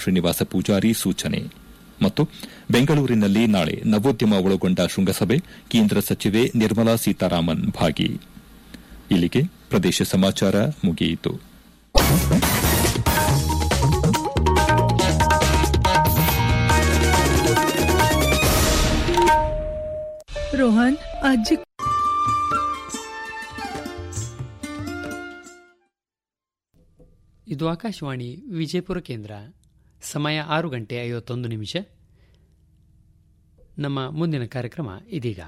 ಶ್ರೀನಿವಾಸ ಪೂಜಾರಿ ಸೂಚನೆ ಮತ್ತು ಬೆಂಗಳೂರಿನಲ್ಲಿ ನಾಳೆ ನವೋದ್ಯಮ ಒಳಗೊಂಡ ಶೃಂಗಸಭೆ ಕೇಂದ್ರ ಸಚಿವೆ ನಿರ್ಮಲಾ ಸೀತಾರಾಮನ್ ಭಾಗಿ ಇಲ್ಲಿಗೆ ಪ್ರದೇಶ ಸಮಾಚಾರ ಮುಗಿಯಿತು ರೋಹನ್ ಅಜ್ಜಿ ಇದು ಆಕಾಶವಾಣಿ ವಿಜಯಪುರ ಕೇಂದ್ರ ಸಮಯ ಆರು ಗಂಟೆ ಐವತ್ತೊಂದು ನಿಮಿಷ ನಮ್ಮ ಮುಂದಿನ ಕಾರ್ಯಕ್ರಮ ಇದೀಗ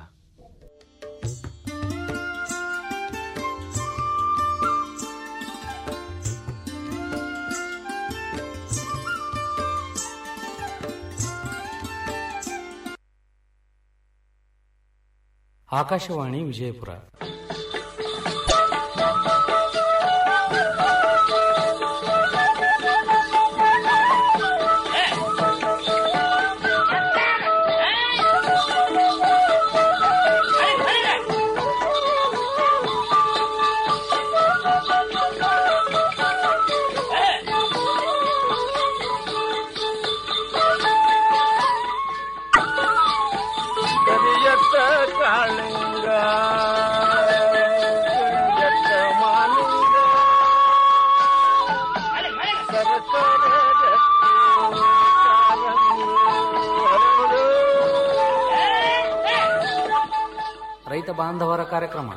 ಆಕಾಶವಾಣಿ ವಿಜಯಪುರ ಕರಿಯತ್ತ ಕಾಳಿಂಗ ಕರಿಯತ್ತ ಮಾಲಿಂಗ ಸರಸರ ಗಟ್ಟಿ ಕಾಲಂಗಿ ಹರಡು. ರೈತ ಬಾಂಧವರ ಕಾರ್ಯಕ್ರಮ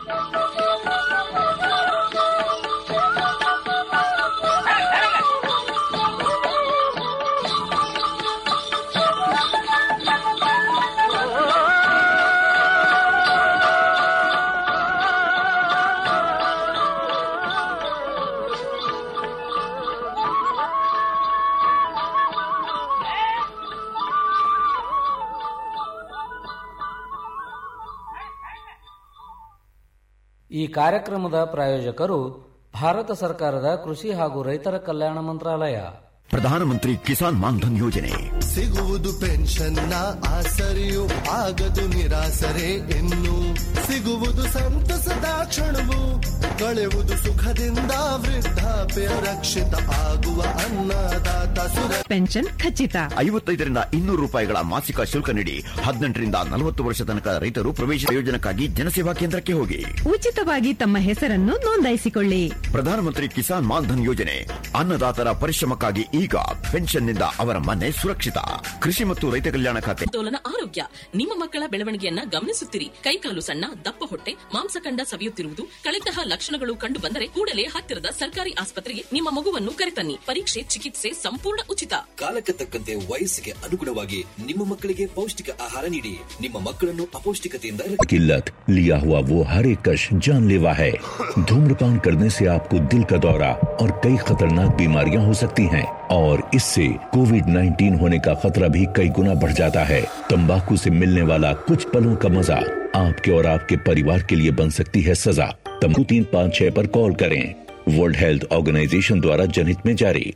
ಈ ಕಾರ್ಯಕ್ರಮದ ಪ್ರಾಯೋಜಕರು ಭಾರತ ಸರ್ಕಾರದ ಕೃಷಿ ಹಾಗೂ ರೈತರ ಕಲ್ಯಾಣ ಮಂತ್ರಾಲಯ ಪ್ರಧಾನಮಂತ್ರಿ ಕಿಸಾನ್ ಮಾನ್ಧನ್ ಯೋಜನೆ ಸಿಗುವುದು ಪೆನ್ಷನ್ನ ಆಸರೆಯು ಆಗದು ನಿರಾಸರೆ ಇನ್ನು ಸಿಗುವುದು ಸಂತಸದ ಕ್ಷಣವು ಕಳೆಯುವುದು ಸುಖದಿಂದ ವೃದ್ಧಾಪ್ಯ ರಕ್ಷಿತ ಆಗುವ ಅನ್ನದಾತ ಸುರ ಪೆನ್ಷನ್ ಖಚಿತ ಐವತ್ತೈದರಿಂದ ಇನ್ನೂರು ರೂಪಾಯಿಗಳ ಮಾಸಿಕ ಶುಲ್ಕ ನೀಡಿ ಹದಿನೆಂಟರಿಂದ ನಲವತ್ತು ವರ್ಷ ತನಕ ರೈತರು ಪ್ರವೇಶ ಯೋಜನೆಗಾಗಿ ಜನಸೇವಾ ಕೇಂದ್ರಕ್ಕೆ ಹೋಗಿ ಉಚಿತವಾಗಿ ತಮ್ಮ ಹೆಸರನ್ನು ನೋಂದಾಯಿಸಿಕೊಳ್ಳಿ ಪ್ರಧಾನಮಂತ್ರಿ ಕಿಸಾನ್ ಮಾನ್ಧನ್ ಯೋಜನೆ ಅನ್ನದಾತರ ಪರಿಶ್ರಮಕ್ಕಾಗಿ ಈಗ ಪೆನ್ಷನ್ನಿಂದ ಅವರ ಮನೆ ಸುರಕ್ಷಿತ ಕೃಷಿ ಮತ್ತು ರೈತ ಕಲ್ಯಾಣ ಖಾತೆ ಸಮತೋಲನ ಆರೋಗ್ಯ ನಿಮ್ಮ ಮಕ್ಕಳ ಬೆಳವಣಿಗೆಯನ್ನ ಗಮನಿಸುತ್ತಿರಿ ಕೈಕಾಲು ಸಣ್ಣ ದಪ್ಪ ಹೊಟ್ಟೆ ಮಾಂಸಖಂಡ ಸವಿಯುತ್ತಿರುವುದು ಕಳೆತಹ ಲಕ್ಷಣಗಳು ಕಂಡು ಬಂದರೆ ಕೂಡಲೇ ಹತ್ತಿರದ ಸರ್ಕಾರಿ ಆಸ್ಪತ್ರೆಗೆ ನಿಮ್ಮ ಮಗುವನ್ನು ಕರೆತನ್ನಿ ಪರೀಕ್ಷೆ ಚಿಕಿತ್ಸೆ ಸಂಪೂರ್ಣ ಉಚಿತ ಕಾಲಕ್ಕೆ ತಕ್ಕಂತೆ ವಯಸ್ಸಿಗೆ ಅನುಗುಣವಾಗಿ ನಿಮ್ಮ ಮಕ್ಕಳಿಗೆ ಪೌಷ್ಟಿಕ ಆಹಾರ ನೀಡಿ ನಿಮ್ಮ ಮಕ್ಕಳನ್ನು ಅಪೌಷ್ಟಿಕತೆಯಿಂದ किल्लत लिया हुआ वो हर एक कश जानलेवा है धूम्रपान करने से आपको दिल का दौरा और कई खतरनाक बीमारियां हो सकती हैं और इससे कोविड 19 होने का खतरा भी कई गुना बढ़ जाता है तंबाकू से मिलने वाला कुछ पलों का मजा आपके और आपके परिवार के लिए बन सकती है सजा तंबाकू तीन पाँच छह पर कॉल करें वर्ल्ड हेल्थ ऑर्गेनाइजेशन द्वारा जनहित में जारी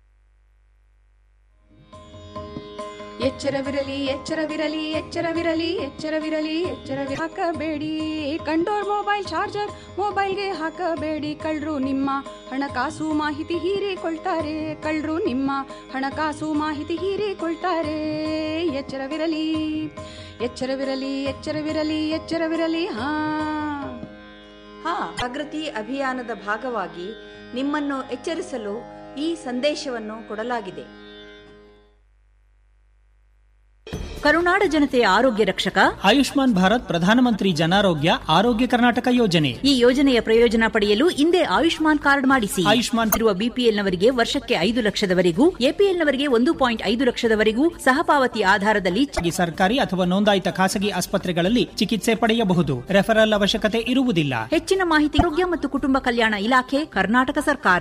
ಎಚ್ಚರವಿರಲಿ ಎಚ್ಚರವಿರಲಿ ಎಚ್ಚರವಿರಲಿ ಎಚ್ಚರವಿರಲಿ ಎಚ್ಚರವಿ ಹಾಕಬೇಡಿ ಕಂಡೋರ್ ಮೊಬೈಲ್ ಚಾರ್ಜರ್ ಮೊಬೈಲ್ಗೆ ಹಾಕಬೇಡಿ ಕಳ್ರು ನಿಮ್ಮ ಹಣಕಾಸು ಮಾಹಿತಿ ಹೀರಿಕೊಳ್ತಾರೆ ಕಳ್ರು ನಿಮ್ಮ ಹಣಕಾಸು ಮಾಹಿತಿ ಹೀರಿಕೊಳ್ತಾರೆ ಎಚ್ಚರವಿರಲಿ ಎಚ್ಚರವಿರಲಿ ಎಚ್ಚರವಿರಲಿ ಎಚ್ಚರವಿರಲಿ ಹಾ ಹಾ ಜಾಗೃತಿ ಅಭಿಯಾನದ ಭಾಗವಾಗಿ ನಿಮ್ಮನ್ನು ಎಚ್ಚರಿಸಲು ಈ ಸಂದೇಶವನ್ನು ಕೊಡಲಾಗಿದೆ ಕರುನಾಡ ಜನತೆಯ ಆರೋಗ್ಯ ರಕ್ಷಕ ಆಯುಷ್ಮಾನ್ ಭಾರತ್ ಪ್ರಧಾನಮಂತ್ರಿ ಜನಾರೋಗ್ಯ ಆರೋಗ್ಯ ಕರ್ನಾಟಕ ಯೋಜನೆ ಈ ಯೋಜನೆಯ ಪ್ರಯೋಜನ ಪಡೆಯಲು ಇಂದೇ ಆಯುಷ್ಮಾನ್ ಕಾರ್ಡ್ ಮಾಡಿಸಿ ಆಯುಷ್ಮಾನ್ ಇರುವ ಬಿಪಿಎಲ್ನವರಿಗೆ ವರ್ಷಕ್ಕೆ ಐದು ಲಕ್ಷದವರೆಗೂ ಎಪಿಎಲ್ನವರಿಗೆ ಒಂದು ಪಾಯಿಂಟ್ ಐದು ಲಕ್ಷದವರೆಗೂ ಸಹಪಾವತಿ ಆಧಾರದಲ್ಲಿ ಈ ಸರ್ಕಾರಿ ಅಥವಾ ನೋಂದಾಯಿತ ಖಾಸಗಿ ಆಸ್ಪತ್ರೆಗಳಲ್ಲಿ ಚಿಕಿತ್ಸೆ ಪಡೆಯಬಹುದು ರೆಫರಲ್ ಅವಶ್ಯಕತೆ ಇರುವುದಿಲ್ಲ ಹೆಚ್ಚಿನ ಮಾಹಿತಿ ಆರೋಗ್ಯ ಮತ್ತು ಕುಟುಂಬ ಕಲ್ಯಾಣ ಇಲಾಖೆ ಕರ್ನಾಟಕ ಸರ್ಕಾರ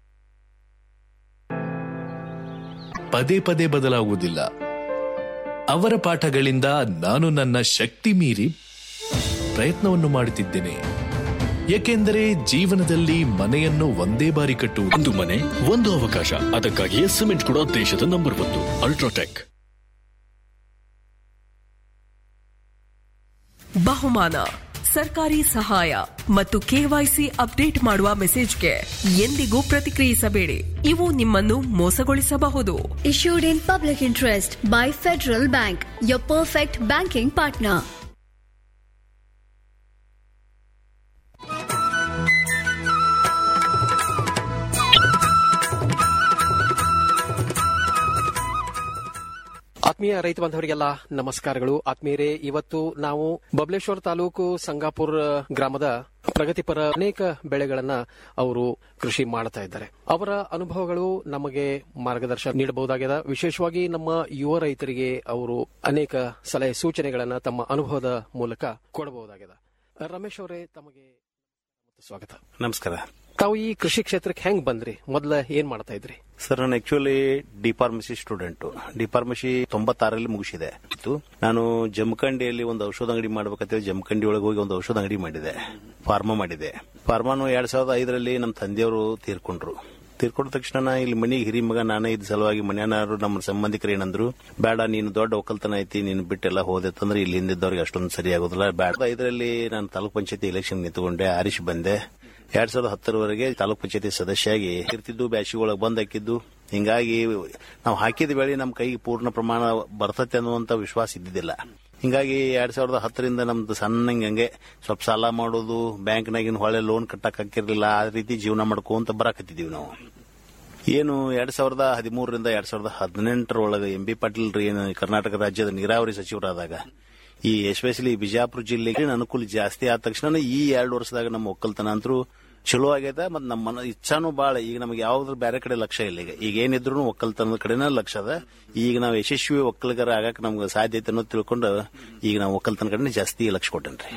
ಪದೇ ಪದೇ ಬದಲಾಗುವುದಿಲ್ಲ ಅವರ ಪಾಠಗಳಿಂದ ನಾನು ನನ್ನ ಶಕ್ತಿ ಮೀರಿ ಪ್ರಯತ್ನವನ್ನು ಮಾಡುತ್ತಿದ್ದೇನೆ ಏಕೆಂದರೆ ಜೀವನದಲ್ಲಿ ಮನೆಯನ್ನು ಒಂದೇ ಬಾರಿ ಕಟ್ಟುವುದು ಒಂದು ಮನೆ ಒಂದು ಅವಕಾಶ ಅದಕ್ಕಾಗಿಯೇ ಸಿಮೆಂಟ್ ಕೂಡ ದೇಶದ ನಂಬರ್ ಒಂದು ಅಲ್ಟ್ರಾಟೆಕ್ ಬಹುಮಾನ ಸರ್ಕಾರಿ ಸಹಾಯ ಮತ್ತು ಕೆವೈಸಿ ಅಪ್ಡೇಟ್ ಮಾಡುವ ಮೆಸೇಜ್ಗೆ ಎಂದಿಗೂ ಪ್ರತಿಕ್ರಿಯಿಸಬೇಡಿ ಇವು ನಿಮ್ಮನ್ನು ಮೋಸಗೊಳಿಸಬಹುದು Issued in public interest by Federal Bank, your perfect banking partner. ಆತ್ಮೀಯ ರೈತ ಬಾಂಧವರಿಗೆಲ್ಲ ನಮಸ್ಕಾರಗಳು ಆತ್ಮೀಯರೇ ಇವತ್ತು ನಾವು ಬಬಲೇಶ್ವರ ತಾಲೂಕು ಸಂಗಾಪುರ ಗ್ರಾಮದ ಪ್ರಗತಿಪರ ಅನೇಕ ಬೆಳೆಗಳನ್ನ ಅವರು ಕೃಷಿ ಮಾಡ್ತಾ ಇದ್ದಾರೆ ಅವರ ಅನುಭವಗಳು ನಮಗೆ ಮಾರ್ಗದರ್ಶನ ನೀಡಬಹುದಾಗಿದೆ ವಿಶೇಷವಾಗಿ ನಮ್ಮ ಯುವ ರೈತರಿಗೆ ಅವರು ಅನೇಕ ಸಲಹೆ ಸೂಚನೆಗಳನ್ನ ತಮ್ಮ ಅನುಭವದ ಮೂಲಕ ಕೊಡಬಹುದಾಗಿದೆ ರಮೇಶ್ ಅವರೇ ತಮಗೆ ಸ್ವಾಗತ ನಮಸ್ಕಾರ ತಾವು ಈ ಕೃಷಿ ಕ್ಷೇತ್ರಕ್ಕೆ ಹೆಂಗ್ ಬಂದ್ರಿ ಮೊದಲ ಏನ್ ಮಾಡ್ತಾ ಇದ್ರಿ ಸರ್ ನಾನು actually D pharmacy student D pharmacy ತೊಂಬತ್ತಾರಲ್ಲಿ ಮುಗಿಸಿದೆ ಇತ್ತು. ನಾನು ಜಮಖಂಡಿಯಲ್ಲಿ ಒಂದು ಔಷಧ ಅಂಗಡಿ ಮಾಡ್ಬೇಕಂತೇಳಿ ಜಮಖಂಡಿ ಒಳಗೆ ಹೋಗಿ ಒಂದು ಔಷಧ ಅಂಗಡಿ ಮಾಡಿದೆ ಫಾರ್ಮಾ ಮಾಡಿದೆ ಫಾರ್ಮಾನು ಎರಡ್ ಸಾವಿರದ ಐದರಲ್ಲಿ ನಮ್ಮ ತಂದೆಯವರು ತೀರ್ಕೊಂಡ್ರು ತೀರ್ಕೊಂಡ ತಕ್ಷಣ ನಾ ಇಲ್ಲಿ ಮನೆಗೆ ಹಿರಿ ಮಗ ನಾನೇ ಇದ್ದ ಸಲುವಾಗಿ ಮನೆಯವರು ನಮ್ಮ ಸಂಬಂಧಿಕರು ಏನಂದ್ರು ಬೇಡ ನೀನು ದೊಡ್ಡ ಒಕ್ಕಲ್ತನ ಐತಿ ನೀನು ಬಿಟ್ಟೆಲ್ಲ ಹೋದೆ ಅಂತಂದ್ರೆ ಇಲ್ಲಿ ಹಿಂದಿದ್ದವ್ರಿಗೆ ಅಷ್ಟೊಂದು ಸರಿ ಆಗೋದಿಲ್ಲ ಬೇಡ ಐದರಲ್ಲಿ ನಾನು ತಾಲೂಕ್ ಪಂಚಾಯತಿ ಎಲೆಕ್ಷನ್ ನಿಂತುಕೊಂಡೆ ಆರಿಸಿ ಬಂದೆ ಎರಡ್ ಸಾವಿರದ ಹತ್ತರವರೆಗೆ ತಾಲೂಕ್ ಪಂಚಾಯತಿ ಸದಸ್ಯಾಗಿ ಇರ್ತಿದ್ದು ಬ್ಯಾಸಿಗೆ ಒಳಗೆ ಬಂದ್ ಹಾಕಿದ್ದು ಹಿಂಗಾಗಿ ನಾವು ಹಾಕಿದ ಬೆಳೆ ನಮ್ಮ ಕೈಗೆ ಪೂರ್ಣ ಪ್ರಮಾಣ ಬರ್ತತೆ ಅನ್ನುವಂತ ವಿಶ್ವಾಸ ಇದ್ದಿದ್ದಿಲ್ಲ ಹಿಂಗಾಗಿ ಎರಡ್ ಸಾವಿರದ ಹತ್ತರಿಂದ ನಮ್ದು ಸಣ್ಣ ಹಂಗೆ ಸ್ವಲ್ಪ ಸಾಲ ಮಾಡೋದು ಬ್ಯಾಂಕ್ನಾಗಿನ ಹೊಳೆ ಲೋನ್ ಕಟ್ಟಕ್ ಹಾಕಿರ್ಲಿಲ್ಲ ಆ ರೀತಿ ಜೀವನ ಮಾಡ್ಕೊಂತ ಬರಾಕತ್ತಿದೀವಿ ನಾವು ಏನು ಎರಡ್ ಸಾವಿರದ ಹದಿಮೂರರಿಂದ ಎರಡ್ ಸಾವಿರದ ಹದಿನೆಂಟರೊಳಗೆ ಎಂ ಬಿ ಪಾಟೀಲ್ ರೀ ಏನು ಕರ್ನಾಟಕ ರಾಜ್ಯದ ನೀರಾವರಿ ಸಚಿವರಾದಾಗ ಈ ಎಸ್ಪೆಷಲಿ ಬಿಜಾಪುರ ಜಿಲ್ಲೆಗೆ ಅನುಕೂಲ ಜಾಸ್ತಿ ಆದ ತಕ್ಷಣ ಈ ಎರಡು ವರ್ಷದಾಗ ನಮ್ಮ ಒಕ್ಕಲ್ತನ ಅಂತರೂ ಚಲೋ ಆಗೈತೆ ಮತ್ತು ನಮ್ಮ ಮನ ಇಚ್ಛಾನು ಬಾಳ ಈಗ ನಮಗೆ ಯಾವ್ದ್ರ ಬೇರೆ ಕಡೆ ಲಕ್ಷ್ಯ ಇಲ್ಲ ಈಗ ಈಗ ಏನಿದ್ರು ಒಕ್ಕಲ್ತನದ ಕಡೆನೇ ಲಕ್ಷ್ಯ ಅದ ಈಗ ನಾವು ಯಶಸ್ವಿ ಒಕ್ಕಲಿಗರ ಆಗಕ್ಕೆ ನಮ್ಗೆ ಸಾಧ್ಯತೆ ಅನ್ನೋದು ತಿಳ್ಕೊಂಡು ಈಗ ನಾವು ಒಕ್ಕಲ್ತನ ಕಡೆ ಜಾಸ್ತಿ ಲಕ್ಷ್ಯ ಕೊಟ್ಟೇನ್ರಿ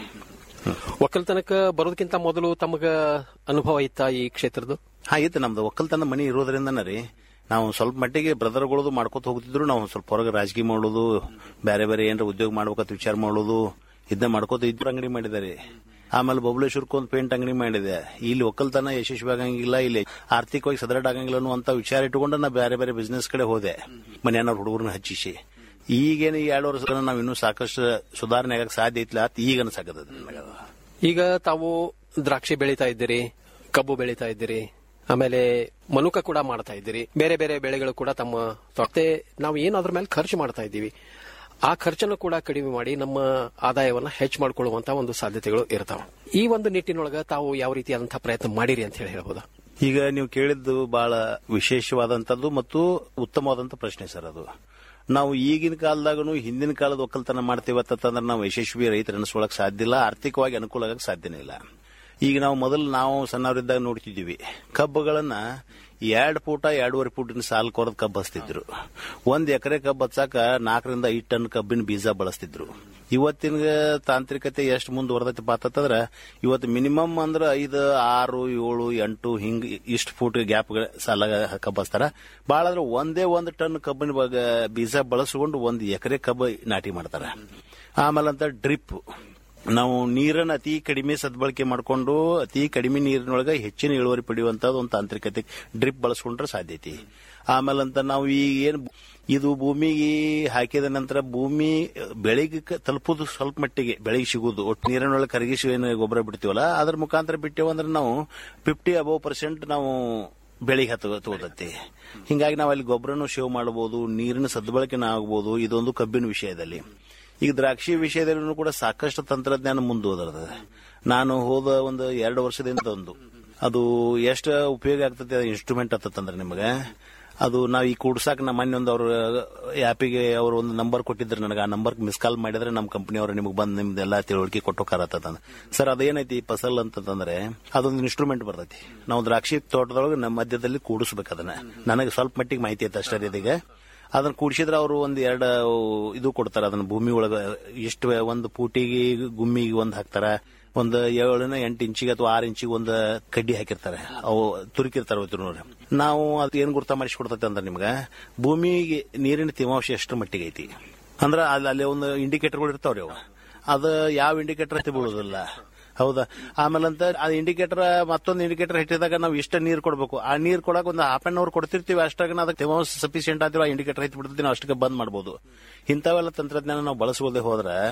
ಒಕ್ಕಲ್ತನಕ ಬರೋದಕ್ಕಿಂತ ಮೊದಲು ತಮಗ ಅನುಭವ ಇತ್ತ ಈ ಕ್ಷೇತ್ರದ್ದು ಹಾ ಇತ್ತು ನಮ್ದು ಒಕ್ಕಲ್ತನ ಮನಿ ಇರೋದ್ರಿಂದನೇ ರೀ ನಾವು ಸ್ವಲ್ಪ ಮಟ್ಟಿಗೆ ಬ್ರದರ್ಗಳದು ಮಾಡ್ಕೊತ ಹೋಗ್ತಿದ್ರು ನಾವು ಸ್ವಲ್ಪ ಹೊರಗೆ ರಾಜಕೀಯ ಮಾಡೋದು ಬೇರೆ ಬೇರೆ ಏನಾರ ಉದ್ಯೋಗ ಮಾಡ್ಬೇಕಂತ ವಿಚಾರ ಮಾಡೋದು ಇದನ್ನ ಮಾಡ್ಕೋತ ಇದ್ರು ಅಂಗಡಿ ಮಾಡಿದ್ದಾರೆ ಆಮೇಲೆ ಬಬಲೇಶ್ವರಕ್ಕೆ ಒಂದು ಪೇಂಟ್ ಅಂಗಡಿ ಮಾಡಿದೆ ಇಲ್ಲಿ ಒಕ್ಕಲ್ತನ ಯಶಸ್ವಿ ಆಗಂಗಿಲ್ಲ ಇಲ್ಲಿ ಆರ್ಥಿಕವಾಗಿ ಸದೃಢ ಆಗಂಗಿಲ್ಲ ಅನ್ನುವಂತ ವಿಚಾರ ಇಟ್ಟುಕೊಂಡು ನಾ ಬೇರೆ ಬೇರೆ ಬಿಸ್ನೆಸ್ ಕಡೆ ಹೋದೆ ಮನೆಯವ್ರ ಹುಡುಗರನ್ನ ಹಚ್ಚಿಸಿ ಈಗೇನು ಈ ಎರಡು ವರ್ಷ ನಾವು ಇನ್ನೂ ಸಾಕಷ್ಟು ಸುಧಾರಣೆ ಆಗಕ್ಕೆ ಸಾಧ್ಯ ಐತಿಲ್ಲ ಅಂತ ಈಗ ಅನ್ಸಾಕತ್ತದ ನನಗೆ ಈಗ ತಾವು ದ್ರಾಕ್ಷಿ ಬೆಳೀತಾ ಇದ್ದೀರಿ ಕಬ್ಬು ಬೆಳೀತಾ ಇದ್ದೀರಿ ಆಮೇಲೆ ಮನುಕ ಕೂಡ ಮಾಡ್ತಾ ಇದ್ದೀರಿ ಬೇರೆ ಬೇರೆ ಬೆಳೆಗಳು ಕೂಡ ತಮ್ಮ ಮತ್ತೆ ನಾವು ಏನು ಅದ್ರ ಮೇಲೆ ಖರ್ಚು ಮಾಡ್ತಾ ಇದ್ದೀವಿ ಆ ಖರ್ಚನ್ನು ಕೂಡ ಕಡಿಮೆ ಮಾಡಿ ನಮ್ಮ ಆದಾಯವನ್ನ ಹೆಚ್ಚು ಮಾಡ್ಕೊಳ್ಳುವಂತ ಒಂದು ಸಾಧ್ಯತೆಗಳು ಇರ್ತಾವೆ ಈ ಒಂದು ನಿಟ್ಟಿನೊಳಗ ತಾವು ಯಾವ ರೀತಿಯಾದಂತಹ ಪ್ರಯತ್ನ ಮಾಡಿರಿ ಅಂತ ಹೇಳಿ ಹೇಳ್ಬೋದಾ ಈಗ ನೀವು ಕೇಳಿದ್ದು ಬಹಳ ವಿಶೇಷವಾದಂತದ್ದು ಮತ್ತು ಉತ್ತಮವಾದಂತ ಪ್ರಶ್ನೆ ಸರ್ ಅದು ನಾವು ಈಗಿನ ಕಾಲದಾಗನು ಹಿಂದಿನ ಕಾಲದ ಒಕ್ಕಲ್ತನ ಮಾಡ್ತೀವತ್ತಂದ್ರೆ ನಾವು ಯಶಸ್ವಿ ರೈತರ ಅನಿಸ್ಕೊಳಕ್ ಸಾಧ್ಯ ಇಲ್ಲ ಆರ್ಥಿಕವಾಗಿ ಅನುಕೂಲ ಆಗಕ್ಕೆ ಸಾಧ್ಯನೇ ಇಲ್ಲ ಈಗ ನಾವು ಮೊದಲು ನಾವು ಸಣ್ಣವರಿದ್ದಾಗ ನೋಡ್ತಿದ್ದೀವಿ ಕಬ್ಬುಗಳನ್ನ ಎರಡು ಫೂಟ ಎರಡೂವರೆ ಫೂಟಿನ ಸಾಲು ಕೊರದ್ ಕಬ್ಬು ಹಚ್ತಿದ್ರು ಒಂದ್ ಎಕರೆ ಕಬ್ಬು ಹಚ್ಚಾಕ ನಾಲ್ಕರಿಂದ ಐದು ಟನ್ ಕಬ್ಬಿನ ಬೀಜ ಬಳಸ್ತಿದ್ರು ಇವತ್ತಿನ ತಾಂತ್ರಿಕತೆ ಎಷ್ಟು ಮುಂದುವರೆದೈತಿ ಪಾತಂದ್ರ ಇವತ್ತು ಮಿನಿಮಮ್ ಅಂದ್ರೆ ಐದು ಆರು ಏಳು ಎಂಟು ಹಿಂಗ್ ಇಷ್ಟು ಫೂಟ್ ಗ್ಯಾಪ್ ಸಾಲ ಕಬ್ಬು ಹಚ್ತಾರ ಭಾಳ ಅಂದ್ರೆ ಒಂದೇ ಒಂದು ಟನ್ ಕಬ್ಬಿನ ಬಗ- ಬೀಜ ಬಳಸ್ಕೊಂಡು ಒಂದು ಎಕರೆ ಕಬ್ಬು ನಾಟಿ ಮಾಡ್ತಾರ ಆಮೇಲಂತ ಡ್ರಿಪ್ ನಾವು ನೀರನ್ನು ಅತಿ ಕಡಿಮೆ ಸದ್ಬಳಕೆ ಮಾಡಿಕೊಂಡು ಅತಿ ಕಡಿಮೆ ನೀರಿನೊಳಗೆ ಹೆಚ್ಚಿನ ಇಳುವರಿ ಪಡೆಯುವಂತದ್ದು ಒಂದು ತಾಂತ್ರಿಕತೆ ಡ್ರಿಪ್ ಬಳಸ್ಕೊಂಡ್ರೆ ಸಾಧ್ಯತೆ ಆಮೇಲಂತ ನಾವು ಈ ಏನು ಇದು ಭೂಮಿಗೆ ಹಾಕಿದ ನಂತರ ಭೂಮಿ ಬೆಳೆಗೆ ಕ- ತಲುಪೋದು ಸ್ವಲ್ಪ ಮಟ್ಟಿಗೆ ಬೆಳೆಗೆ ಸಿಗುದು ಒಟ್ಟು ನೀರಿನೊಳಗೆ ಕರಗಿಸಿ ಏನು ಗೊಬ್ಬರ ಬಿಡ್ತೀವಲ್ಲ ಅದ್ರ ಮುಖಾಂತರ ಬಿಟ್ಟೇವು ಅಂದ್ರೆ ನಾವು ಫಿಫ್ಟಿ ಅಬೌವ್ ಪರ್ಸೆಂಟ್ ನಾವು ಬೆಳೆಗೆ ಹತ್ತು ತಗೋತೈತಿ ಹಿಂಗಾಗಿ ನಾವು ಅಲ್ಲಿ ಗೊಬ್ಬರನು ಸೇವ್ ಮಾಡಬಹುದು ನೀರಿನ ಸದ್ಬಳಕೆನ ಆಗಬಹುದು ಇದೊಂದು ಕಬ್ಬಿನ ವಿಷಯದಲ್ಲಿ ಈಗ ದ್ರಾಕ್ಷಿ ವಿಷಯದಲ್ಲೂ ಕೂಡ ಸಾಕಷ್ಟು ತಂತ್ರಜ್ಞಾನ ಮುಂದುವರೆದ ನಾನು ಹೋದ ಒಂದು ಎರಡು ವರ್ಷದಿಂದ ಒಂದು ಅದು ಎಷ್ಟು ಉಪಯೋಗ ಆಗ್ತದೆ ಇನ್ಸ್ಟ್ರೂಮೆಂಟ್ ಆಗ್ತದಂದ್ರೆ ನಿಮಗೆ ಅದು ನಾವು ಈ ಕೂಡ್ಸಾಕ ನಮ್ಮ ಮೊನ್ನೆ ಒಂದು ಅವ್ರ ಆ್ಯಪಿಗೆ ಅವರು ಒಂದು ನಂಬರ್ ಕೊಟ್ಟಿದ್ರು ನನಗೆ ಆ ನಂಬರ್ ಮಿಸ್ ಕಾಲ್ ಮಾಡಿದ್ರೆ ನಮ್ಮ ಕಂಪನಿಯವರು ನಿಮಗೆ ಬಂದು ನಿಮ್ದೆಲ್ಲ ತಿಳುವಳಿಕೆ ಕೊಟ್ಟೋಕಾರತ್ತಂದ ಸರ್ ಅದೇನೈತಿ ಫಸಲ್ ಅಂತಂದ್ರೆ ಅದೊಂದು ಇನ್ಸ್ಟ್ರೂಮೆಂಟ್ ಬರ್ತೈತಿ ನಾವು ದ್ರಾಕ್ಷಿ ತೋಟದೊಳಗೆ ನಮ್ಮ ಮಧ್ಯದಲ್ಲಿ ಕೂಡಿಸ್ಬೇಕು ಅದನ್ನ ನನಗೆ ಸ್ವಲ್ಪ ಮಟ್ಟಿಗೆ ಮಾಹಿತಿ ಐತೆ ಅಷ್ಟೇ ಇದೀಗ ಅದನ್ನ ಕೂಡಿಸಿದ್ರೆ ಅವರು ಒಂದ್ ಎರಡು ಇದು ಕೊಡ್ತಾರ ಅದನ್ನ ಭೂಮಿ ಒಳಗ ಎಷ್ಟು ಒಂದು ಪೂಟಿಗೆ ಗುಮ್ಮಿಗೆ ಒಂದ್ ಹಾಕ್ತಾರ ಒಂದು ಏಳನ ಎಂಟು ಇಂಚಿಗೆ ಅಥವಾ ಆರು ಇಂಚಿಗೆ ಒಂದು ಕಡ್ಡಿ ಹಾಕಿರ್ತಾರೆ ಅವು ತುರುಕಿರ್ತಾರೆ ಇದ್ರ ನೋಡಿ ನಾವು ಅದು ಏನ್ ಗುರ್ತ ಮಾಡಿಸ್ಕೊಡ್ತೈತೆ ಅಂದ್ರೆ ನಿಮ್ಗೆ ಭೂಮಿಗೆ ನೀರಿನ ತೇವಾಂಶ ಎಷ್ಟು ಮಟ್ಟಿಗೆ ಐತಿ ಅಂದ್ರೆ ಅಲ್ಲಿ ಅಲ್ಲಿ ಒಂದು ಇಂಡಿಕೇಟರ್ಗಳು ಇರ್ತಾವ್ರಿ ಅವು ಅದು ಯಾವ ಇಂಡಿಕೇಟರ್ ಐತಿ ಬೀಳೋದಿಲ್ಲ ಹೌದಾ ಆಮೇಲಂತ ಆ ಇಂಡಿಕೇಟರ್ ಮತ್ತೊಂದು ಇಂಡಿಕೇಟರ್ ಇಟ್ಟಿದಾಗ ನಾವು ಇಷ್ಟ ನೀರು ಕೊಡಬೇಕು ಆ ನೀರು ಕೊಡಕ್ ಒಂದು ಹಾಫ್ ಅನ್ ಅವರ್ ಕೊಡ್ತಿರ್ತೀವಿ ಅಷ್ಟಾಗ ಅದಕ್ಕೆ ತೇವಾಂಶ ಸಫಿಸಿಯೆಂಟ್ ಆದ್ರೆ ಆ ಇಂಡಿಕೇಟರ್ ಐತಿ ಬಿಡ್ತೀವಿ ನಾವು ಅಷ್ಟಕ್ಕೆ ಬಂದ್ ಮಾಡ್ಬೋದು ಇಂಥವೆಲ್ಲ ತಂತ್ರಜ್ಞಾನ ನಾವು ಬಳಸೋದೇ ಹೋದ್ರೆ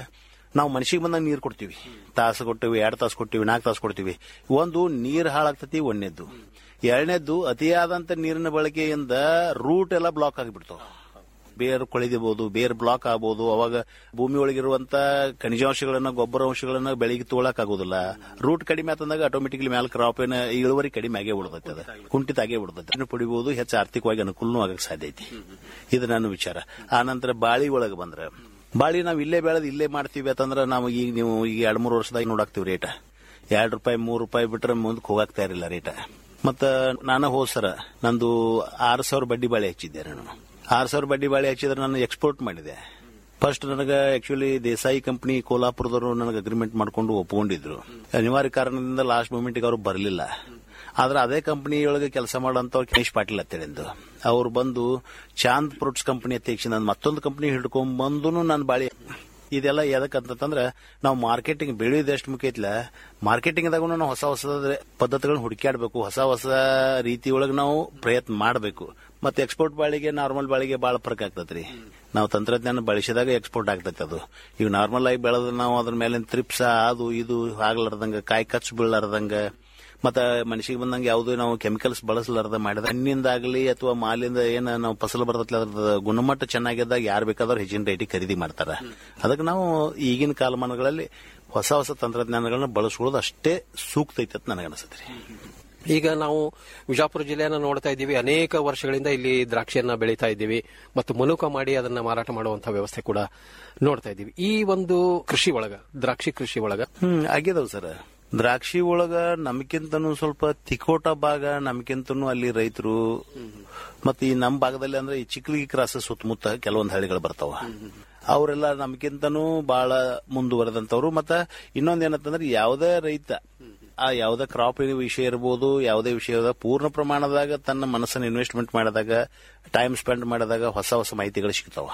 ನಾವು ಮನ್ಸಿಗೆ ಬಂದಾಗ ನೀರು ಕೊಡ್ತೀವಿ ತಾಸು ಕೊಡ್ತೀವಿ ಎರಡು ತಾಸು ಕೊಡ್ತೀವಿ ನಾಲ್ಕು ತಾಸು ಕೊಡ್ತೀವಿ ಒಂದು ನೀರು ಹಾಳಾಗ್ತತಿ ಒಂದನೇದ್ದು ಎರಡನೇದ್ದು ಅತಿಯಾದಂತ ನೀರಿನ ಬಳಕೆಯಿಂದ ರೂಟ್ ಎಲ್ಲ ಬ್ಲಾಕ್ ಆಗಿಬಿಡ್ತಾವ ಬೇರು ಕೊಳೆದಿಬಹುದು ಬೇರ್ ಬ್ಲಾಕ್ ಆಗ್ಬೋದು ಅವಾಗ ಭೂಮಿ ಒಳಗಿರುವಂತ ಖನಿಜಾಂಶಗಳನ್ನ ಗೊಬ್ಬರ ಅಂಶಗಳನ್ನ ಬೆಳಿಗ್ಗೆ ತೋಳಕ್ ಆಗೋದಿಲ್ಲ ರೂಟ್ ಕಡಿಮೆ ಆತಂದಾಗ ಆಟೋಮೆಟಿಕ್ಲಿ ಮ್ಯಾಲ ಕ್ರಾಪ್ ಏನ ಇಳುವರಿ ಕಡಿಮೆ ಆಗೇ ಬಿಡ್ತೈತೆ ಅದು ಕುಂಠಿತ ಆಗೇ ಬಿಡ್ತೈತೆ ಅದನ್ನು ಪಡಿಬಹುದು ಹೆಚ್ಚು ಆರ್ಥಿಕವಾಗಿ ಅನುಕೂಲನೂ ಆಗಕ್ಕೆ ಸಾಧ್ಯ ಐತಿ ಇದು ನನ್ನ ವಿಚಾರ ಆ ನಂತರ ಬಾಳಿ ಒಳಗೆ ಬಂದ್ರೆ ಬಾಳಿ ನಾವು ಇಲ್ಲೇ ಬೆಳೆದು ಇಲ್ಲೇ ಮಾಡ್ತೀವಿ ಅಂತಂದ್ರೆ ನಾವು ಈಗ ನೀವು ಈಗ ಎರಡ್ ಮೂರು ವರ್ಷದಾಗ ನೋಡಾಕ್ತಿವಿ ರೇಟ ಎರಡ್ ರೂಪಾಯಿ ಮೂರು ರೂಪಾಯಿ ಬಿಟ್ರೆ ಮುಂದಕ್ಕೆ ಹೋಗಾಕ್ತಾ ಇರಲಿಲ್ಲ ರೇಟ ಮತ್ತ ನಾನು ಹೋದ್ ಸರ ನಂದು ಆರು ಸಾವಿರ ಬಡ್ಡಿ ಬಾಳೆ ಹಚ್ಚಿದ್ದೆ ನಾನು ಆರು ಸಾವಿರ ಬಡ್ಡಿ ಬಾಳೆ ಹಚ್ಚಿದ್ರೆ ನಾನು ಎಕ್ಸ್ಪೋರ್ಟ್ ಮಾಡಿದೆ ಫಸ್ಟ್ ನನಗೆ ಆಕ್ಚುಲಿ ದೇಸಾಯಿ ಕಂಪನಿ ಕೋಲಾಪುರದವರು ನನಗೆ ಅಗ್ರಿಮೆಂಟ್ ಮಾಡ್ಕೊಂಡು ಒಪ್ಕೊಂಡಿದ್ರು ಅನಿವಾರ್ಯ ಕಾರಣದಿಂದ ಲಾಸ್ಟ್ ಮೂಮೆಂಟ್ಗೆ ಅವರು ಬರಲಿಲ್ಲ ಆದ್ರೆ ಅದೇ ಕಂಪನಿಯೊಳಗೆ ಕೆಲಸ ಮಾಡೋಂಥವ್ರು ಗಣೇಶ್ ಪಾಟೀಲ್ ಅಂತೇಳಿಂದು ಅವ್ರು ಬಂದು ಚಾಂದ್ ಫ್ರೂಟ್ಸ್ ಕಂಪನಿ ಅಧ್ಯಕ್ಷ ನಾನು ಮತ್ತೊಂದು ಕಂಪನಿ ಹಿಡ್ಕೊಂಡ್ ಬಂದು ನಾನು ಬಾಳಿ ಇದೆಲ್ಲ ಎದಕ್ಕಂತಂದ್ರೆ ನಾವು ಮಾರ್ಕೆಟಿಂಗ್ ಬೆಳೆಯೋದು ಎಷ್ಟು ಮುಖ್ಯ ಐತ್ಲ ಮಾರ್ಕೆಟಿಂಗ್ದಾಗೂ ನಾವು ಹೊಸ ಹೊಸ ಪದ್ಧತಿಗಳನ್ನ ಹುಡುಕ್ಯಾಡಬೇಕು ಹೊಸ ಹೊಸ ರೀತಿ ಒಳಗೆ ನಾವು ಪ್ರಯತ್ನ ಮಾಡಬೇಕು ಮತ್ತೆ ಎಕ್ಸ್ಪೋರ್ಟ್ ಬಾಳಿಗೆ ನಾರ್ಮಲ್ ಬಾಳಿಗೆ ಬಹಳ ಫರ್ಕ್ ಆಗ್ತದ್ರಿ ನಾವು ತಂತ್ರಜ್ಞಾನ ಬಳಸಿದಾಗ ಎಕ್ಸ್ಪೋರ್ಟ್ ಆಗ್ತೈತೆ ಅದು ಈಗ ನಾರ್ಮಲ್ ಆಗಿ ಬೆಳೆದ್ರೆ ನಾವು ಅದ್ರ ಮೇಲೆ ತ್ರಿಪ್ಸ ಅದು ಇದು ಆಗ್ಲಾರ್ದಂಗ ಕಾಯಿ ಕಚ್ಚು ಬೀಳಾರ್ದಂಗ ಮತ್ತ ಮನುಷ್ಯಗೆ ಬಂದಂಗೆ ಯಾವುದೇ ನಾವು ಕೆಮಿಕಲ್ಸ್ ಬಳಸಲಾರ್ದ ಮಾಡಿದ ಹಣ್ಣಿಂದಾಗ್ಲಿ ಅಥವಾ ಮಾಲಿಂದ ಏನ ನಾವು ಫಸಲು ಬರ್ತೈತಿ ಅದ್ರ ಗುಣಮಟ್ಟ ಚೆನ್ನಾಗಿದ್ದಾಗ ಯಾರು ಬೇಕಾದ್ರೂ ಹೆಚ್ಚಿನ ರೇಟಿಗೆ ಖರೀದಿ ಮಾಡ್ತಾರ ಅದಕ್ಕೆ ನಾವು ಈಗಿನ ಕಾಲಮಾನಗಳಲ್ಲಿ ಹೊಸ ಹೊಸ ತಂತ್ರಜ್ಞಾನಗಳನ್ನ ಬಳಸ್ಕೊಳ್ಳೋದು ಅಷ್ಟೇ ಸೂಕ್ತ ಐತೆ ಅಂತ ನನಗೆ ಅನಿಸುತ್ತೆ ಈಗ ನಾವು ವಿಜಾಪುರ ಜಿಲ್ಲೆಯನ್ನ ನೋಡ್ತಾ ಇದ್ದೀವಿ ಅನೇಕ ವರ್ಷಗಳಿಂದ ಇಲ್ಲಿ ದ್ರಾಕ್ಷಿಯನ್ನ ಬೆಳೀತಾ ಇದ್ದೀವಿ ಮತ್ತು ಮನುಕ ಮಾಡಿ ಅದನ್ನ ಮಾರಾಟ ಮಾಡುವಂತಹ ವ್ಯವಸ್ಥೆ ಕೂಡ ನೋಡ್ತಾ ಇದ್ದೀವಿ ಈ ಒಂದು ಕೃಷಿ ಒಳಗ ದ್ರಾಕ್ಷಿ ಕೃಷಿ ಒಳಗ ಹ್ಮ್ ಆಗಿದಾವ್ ಸರ್ ದ್ರಾಕ್ಷಿ ಒಳಗ ನಮ್ಕಿಂತನೂ ಸ್ವಲ್ಪ ತಿಕೋಟ ಭಾಗ ನಮ್ಕಿಂತನೂ ಅಲ್ಲಿ ರೈತರು ಮತ್ತೆ ಈ ನಮ್ಮ ಭಾಗದಲ್ಲಿ ಅಂದ್ರೆ ಈ ಚಿಕ್ಕಲಿಗಿ ಕ್ರಾಸ್ ಸುತ್ತಮುತ್ತ ಕೆಲವೊಂದು ಹಳ್ಳಿಗಳು ಬರ್ತಾವ ಅವರೆಲ್ಲ ನಮ್ಕಿಂತನೂ ಬಹಳ ಮುಂದುವರೆದಂತವ್ರು ಮತ್ತ ಇನ್ನೊಂದ್ ಏನಂತಂದ್ರೆ ಯಾವುದೇ ರೈತ ಆ ಯಾವುದೇ ಕ್ರಾಪ್ ವಿಷಯ ಇರ್ಬೋದು ಯಾವುದೇ ವಿಷಯದ ಪೂರ್ಣ ಪ್ರಮಾಣದಾಗ ತನ್ನ ಮನಸ್ಸನ್ನು ಇನ್ವೆಸ್ಟ್ಮೆಂಟ್ ಮಾಡಿದಾಗ ಟೈಮ್ ಸ್ಪೆಂಡ್ ಮಾಡಿದಾಗ ಹೊಸ ಹೊಸ ಮಾಹಿತಿಗಳು ಸಿಗ್ತಾವ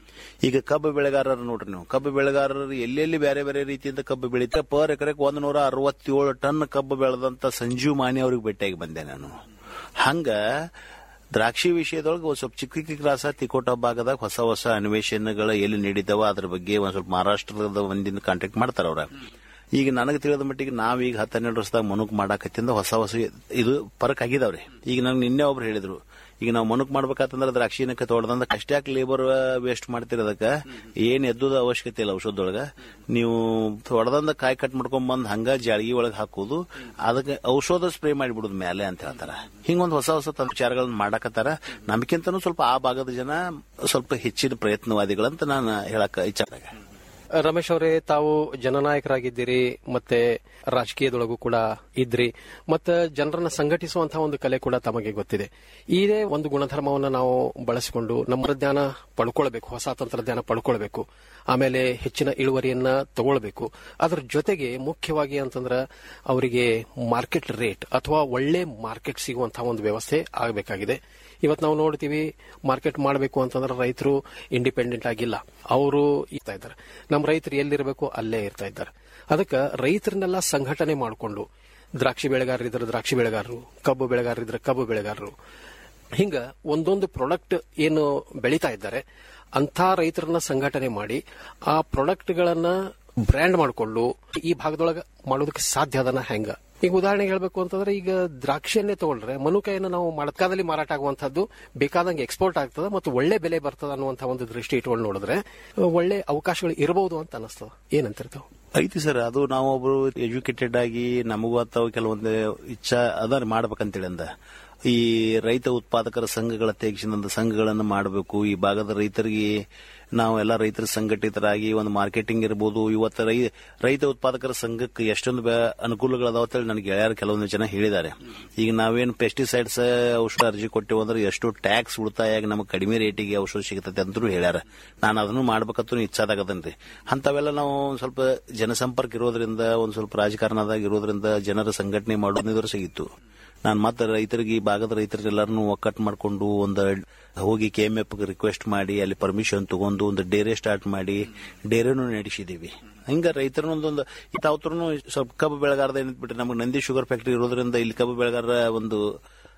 ಈಗ ಕಬ್ಬು ಬೆಳೆಗಾರರು ನೋಡ್ರಿ ನೀವು ಕಬ್ಬು ಬೆಳೆಗಾರರು ಎಲ್ಲೆಲ್ಲಿ ಬೇರೆ ಬೇರೆ ರೀತಿಯಿಂದ ಕಬ್ಬು ಬೆಳೀತಾರೆ ಪರ್ ಎಕರೆಗೆ ಒಂದ್ ನೂರ ಅರವತ್ತೇಳು ಟನ್ ಕಬ್ಬು ಬೆಳೆದಂತ ಸಂಜೀವ್ ಮಾನಿ ಅವ್ರಿಗೆ ಭೇಟಿಯಾಗಿ ಬಂದೆ ನಾನು ಹಂಗ ದ್ರಾಕ್ಷಿ ವಿಷಯದೊಳಗೆ ಒಂದ್ ಸ್ವಲ್ಪ ಚಿಕ್ಕ ಚಿಕ್ಕ ಕ್ರಾಸ ತಿಕೋಟ ಭಾಗದಾಗ ಹೊಸ ಹೊಸ ಅನ್ವೇಷಣೆಗಳು ಎಲ್ಲಿ ನೀಡಿದಾವ ಅದ್ರ ಬಗ್ಗೆ ಒಂದ್ ಸ್ವಲ್ಪ ಮಹಾರಾಷ್ಟ್ರದ ಒಂದಿನ ಕಾಂಟ್ಯಾಕ್ಟ್ ಮಾಡ್ತಾರ ಅವ್ರ ಈಗ ನನಗೆ ತಿಳಿದ ಮಟ್ಟಿಗೆ ನಾವೀಗ ಹತ್ತು ಹನ್ನೆರಡು ವರ್ಷದಾಗ ಮನುಕ್ ಮಾಡಾಕತ್ತಿಂದ ಹೊಸ ಹೊಸ ಇದು ಫರಕ್ ಆಗಿದಾವ್ರಿ ಈಗ ನಂಗೆ ನಿನ್ನೆ ಒಬ್ರು ಹೇಳಿದ್ರು ಈಗ ನಾವು ಮನುಕ್ ಮಾಡ್ಬೇಕಂತಂದ್ರೆ ದ್ರಾಕ್ಷಿನಕ್ಕೆ ತೋಟದಂದ ಅಷ್ಟ್ಯಾಕ್ ಲೇಬರ್ ವೇಸ್ಟ್ ಮಾಡ್ತೀರ ಅದಕ್ಕೆ ಏನ್ ಎದ್ದುದ ಅವಶ್ಯಕತೆ ಇಲ್ಲ ಔಷಧದೊಳಗ ನೀವು ತೊಡದಂದ ಕಾಯಿ ಕಟ್ ಮಾಡ್ಕೊಂಡ್ ಬಂದ್ ಹಂಗ ಜಾಳಗಿ ಒಳಗೆ ಹಾಕೋದು ಅದಕ್ಕೆ ಔಷಧ ಸ್ಪ್ರೇ ಮಾಡಿಬಿಡುದು ಮೇಲೆ ಅಂತ ಹೇಳ್ತಾರ ಹಿಂಗೊಂದು ಹೊಸ ಹೊಸ ವಿಚಾರಗಳನ್ನ ಮಾಡಾಕತ್ತಾರ ನಮ್ಗಿಂತನೂ ಸ್ವಲ್ಪ ಆ ಭಾಗದ ಜನ ಸ್ವಲ್ಪ ಹೆಚ್ಚಿನ ಪ್ರಯತ್ನವಾದಿಗಳಂತ ನಾನು ಹೇಳಕ್ ಇಚ್ಛಾದಾಗ ರಮೇಶ್ ಅವರೇ ತಾವು ಜನನಾಯಕರಾಗಿದ್ದೀರಿ ಮತ್ತೆ ರಾಜಕೀಯದೊಳಗೂ ಕೂಡ ಇದ್ರಿ ಮತ್ತೆ ಜನರನ್ನ ಸಂಘಟಿಸುವಂತಹ ಒಂದು ಕಲೆ ಕೂಡ ತಮಗೆ ಗೊತ್ತಿದೆ ಇದೇ ಒಂದು ಗುಣಧರ್ಮವನ್ನು ನಾವು ಬಳಸಿಕೊಂಡು ನಮ್ಮ ಜ್ಞಾನ ಪಡ್ಕೊಳ್ಬೇಕು ಹೊಸ ತಂತ್ರಜ್ಞಾನ ಪಡ್ಕೊಳ್ಬೇಕು ಆಮೇಲೆ ಹೆಚ್ಚಿನ ಇಳುವರಿಯನ್ನ ತಗೊಳ್ಬೇಕು ಅದರ ಜೊತೆಗೆ ಮುಖ್ಯವಾಗಿ ಅಂತಂದ್ರೆ ಅವರಿಗೆ ಮಾರ್ಕೆಟ್ ರೇಟ್ ಅಥವಾ ಒಳ್ಳೆ ಮಾರ್ಕೆಟ್ ಸಿಗುವಂತಹ ಒಂದು ವ್ಯವಸ್ಥೆ ಆಗಬೇಕಾಗಿದೆ ಇವತ್ತು ನಾವು ನೋಡ್ತೀವಿ ಮಾರ್ಕೆಟ್ ಮಾಡಬೇಕು ಅಂತಂದ್ರೆ ರೈತರು ಇಂಡಿಪೆಂಡೆಂಟ್ ಆಗಿಲ್ಲ ಅವರು ಇರ್ತಾ ಇದ್ದಾರೆ ನಮ್ಮ ರೈತರು ಎಲ್ಲಿರಬೇಕು ಅಲ್ಲೇ ಇರ್ತಾ ಇದ್ದಾರೆ ಅದಕ್ಕೆ ರೈತರನ್ನೆಲ್ಲ ಸಂಘಟನೆ ಮಾಡಿಕೊಂಡು ದ್ರಾಕ್ಷಿ ಬೆಳೆಗಾರರಿದ್ರೆ ದ್ರಾಕ್ಷಿ ಬೆಳೆಗಾರರು ಕಬ್ಬು ಬೆಳೆಗಾರರಿದ್ರೆ ಕಬ್ಬು ಬೆಳೆಗಾರರು ಹಿಂಗ ಒಂದೊಂದು ಪ್ರಾಡಕ್ಟ್ ಏನು ಬೆಳೀತಾ ಇದ್ದಾರೆ ಅಂತ ರೈತರನ್ನ ಸಂಘಟನೆ ಮಾಡಿ ಆ ಪ್ರಾಡಕ್ಟ್ಗಳನ್ನ ಬ್ರ್ಯಾಂಡ್ ಮಾಡಿಕೊಂಡು ಈ ಭಾಗದೊಳಗೆ ಮಾಡೋದಕ್ಕೆ ಸಾಧ್ಯ ಅದನ್ನ ಹೆಂಗ ಈಗ ಉದಾಹರಣೆಗೆ ಹೇಳ್ಬೇಕು ಅಂತಂದ್ರೆ ಈಗ ದ್ರಾಕ್ಷಿಯನ್ನೇ ತಗೊಂಡ್ರೆ ಮನುಕಾಯನ್ನು ನಾವು ಮಳಕಾದಲ್ಲಿ ಮಾರಾಟ ಆಗುವಂತದ್ದು ಬೇಕಾದಂಗೆ ಎಕ್ಸ್ಪೋರ್ಟ್ ಆಗ್ತದೆ ಮತ್ತು ಒಳ್ಳೆ ಬೆಲೆ ಬರ್ತದೆ ಅನ್ನುವಂತ ಒಂದು ದೃಷ್ಟಿ ಇಟ್ಕೊಂಡು ನೋಡಿದ್ರೆ ಒಳ್ಳೆ ಅವಕಾಶಗಳು ಇರಬಹುದು ಅಂತ ಅನಿಸ್ತದ ಏನಂತಿರ್ತಾವ ಐತಿ ಸರ್ ಅದು ನಾವೊಬ್ರು ಎಜುಕೇಟೆಡ್ ಆಗಿ ನಮಗೂ ಅಥವಾ ಕೆಲವೊಂದು ಇಚ್ಛಾ ಅದನ್ನ ಮಾಡ್ಬೇಕಂತೇಳಿ ಅಂದ ಈ ರೈತ ಉತ್ಪಾದಕರ ಸಂಘಗಳ ತೆಗೆಸಿದಂತ ಸಂಘಗಳನ್ನು ಮಾಡಬೇಕು ಈ ಭಾಗದ ರೈತರಿಗೆ ನಾವು ಎಲ್ಲ ರೈತರ ಸಂಘಟಿತರಾಗಿ ಒಂದು ಮಾರ್ಕೆಟಿಂಗ್ ಇರ್ಬೋದು ಇವತ್ತು ರೈ ರೈತ ಉತ್ಪಾದಕರ ಸಂಘಕ್ಕೆ ಎಷ್ಟೊಂದು ಬೆ- ಅನುಕೂಲಗಳದಾವ ಅಂತೇಳಿ ನನಗೆ ಗೆಳೆಯರು ಕೆಲವೊಂದು ಜನ ಹೇಳಿದ್ದಾರೆ ಈಗ ನಾವೇನು ಪೆಸ್ಟಿಸೈಡ್ಸ್ ಔಷಧ ಅರ್ಜಿ ಕೊಟ್ಟೆವು ಅಂದ್ರೆ ಎಷ್ಟು ಟ್ಯಾಕ್ಸ್ ಉಳಿತಾಯ ಆಗಿ ನಮಗೆ ಕಡಿಮೆ ರೇಟಿಗೆ ಔಷಧ ಸಿಗುತ್ತದೆ ಅಂತಲೂ ಹೇಳ್ಯಾರ ನಾನು ಅದನ್ನು ಮಾಡ್ಬೇಕಂತೂ ಇಚ್ಛಾದಾಗದನ್ರಿ ಅಂತವೆಲ್ಲ ನಾವು ಒಂದ್ ಸ್ವಲ್ಪ ಜನಸಂಪರ್ಕ ಇರೋದ್ರಿಂದ ಒಂದ್ ಸ್ವಲ್ಪ ರಾಜಕಾರಣದಾಗ ಇರೋದ್ರಿಂದ ಜನರ ಸಂಘಟನೆ ಮಾಡೋದ್ರ ಸಿಗಿತ್ತು ನಾನು ಮತ್ತೆ ರೈತರಿಗೆ ಈ ಭಾಗದ ರೈತರೆಲ್ಲರನ್ನು ಒಕ್ಕಟ್ಟು ಮಾಡಿಕೊಂಡು ಒಂದು ಹೋಗಿ ಕೆ ಎಂ ಎಫ್ ರಿಕ್ವೆಸ್ಟ್ ಮಾಡಿ ಅಲ್ಲಿ ಪರ್ಮಿಷನ್ ತಗೊಂಡು ಒಂದು ಡೇರೆ ಸ್ಟಾರ್ಟ್ ಮಾಡಿ ಡೇರೆನೂ ನಡೆಸಿದೀವಿ ಹಿಂಗ ರೈತರನ್ನೊಂದೊಂದು ತಾವ್ರು ಸ್ವಲ್ಪ ಕಬ್ಬು ಬೆಳೆಗಾರದ ಏನಿದ್ಬಿಟ್ರೆ ನಮಗೆ ನಂದಿ ಶುಗರ್ ಫ್ಯಾಕ್ಟರಿ ಇರೋದ್ರಿಂದ ಇಲ್ಲಿ ಕಬ್ಬು ಬೆಳೆಗಾರರ ಒಂದು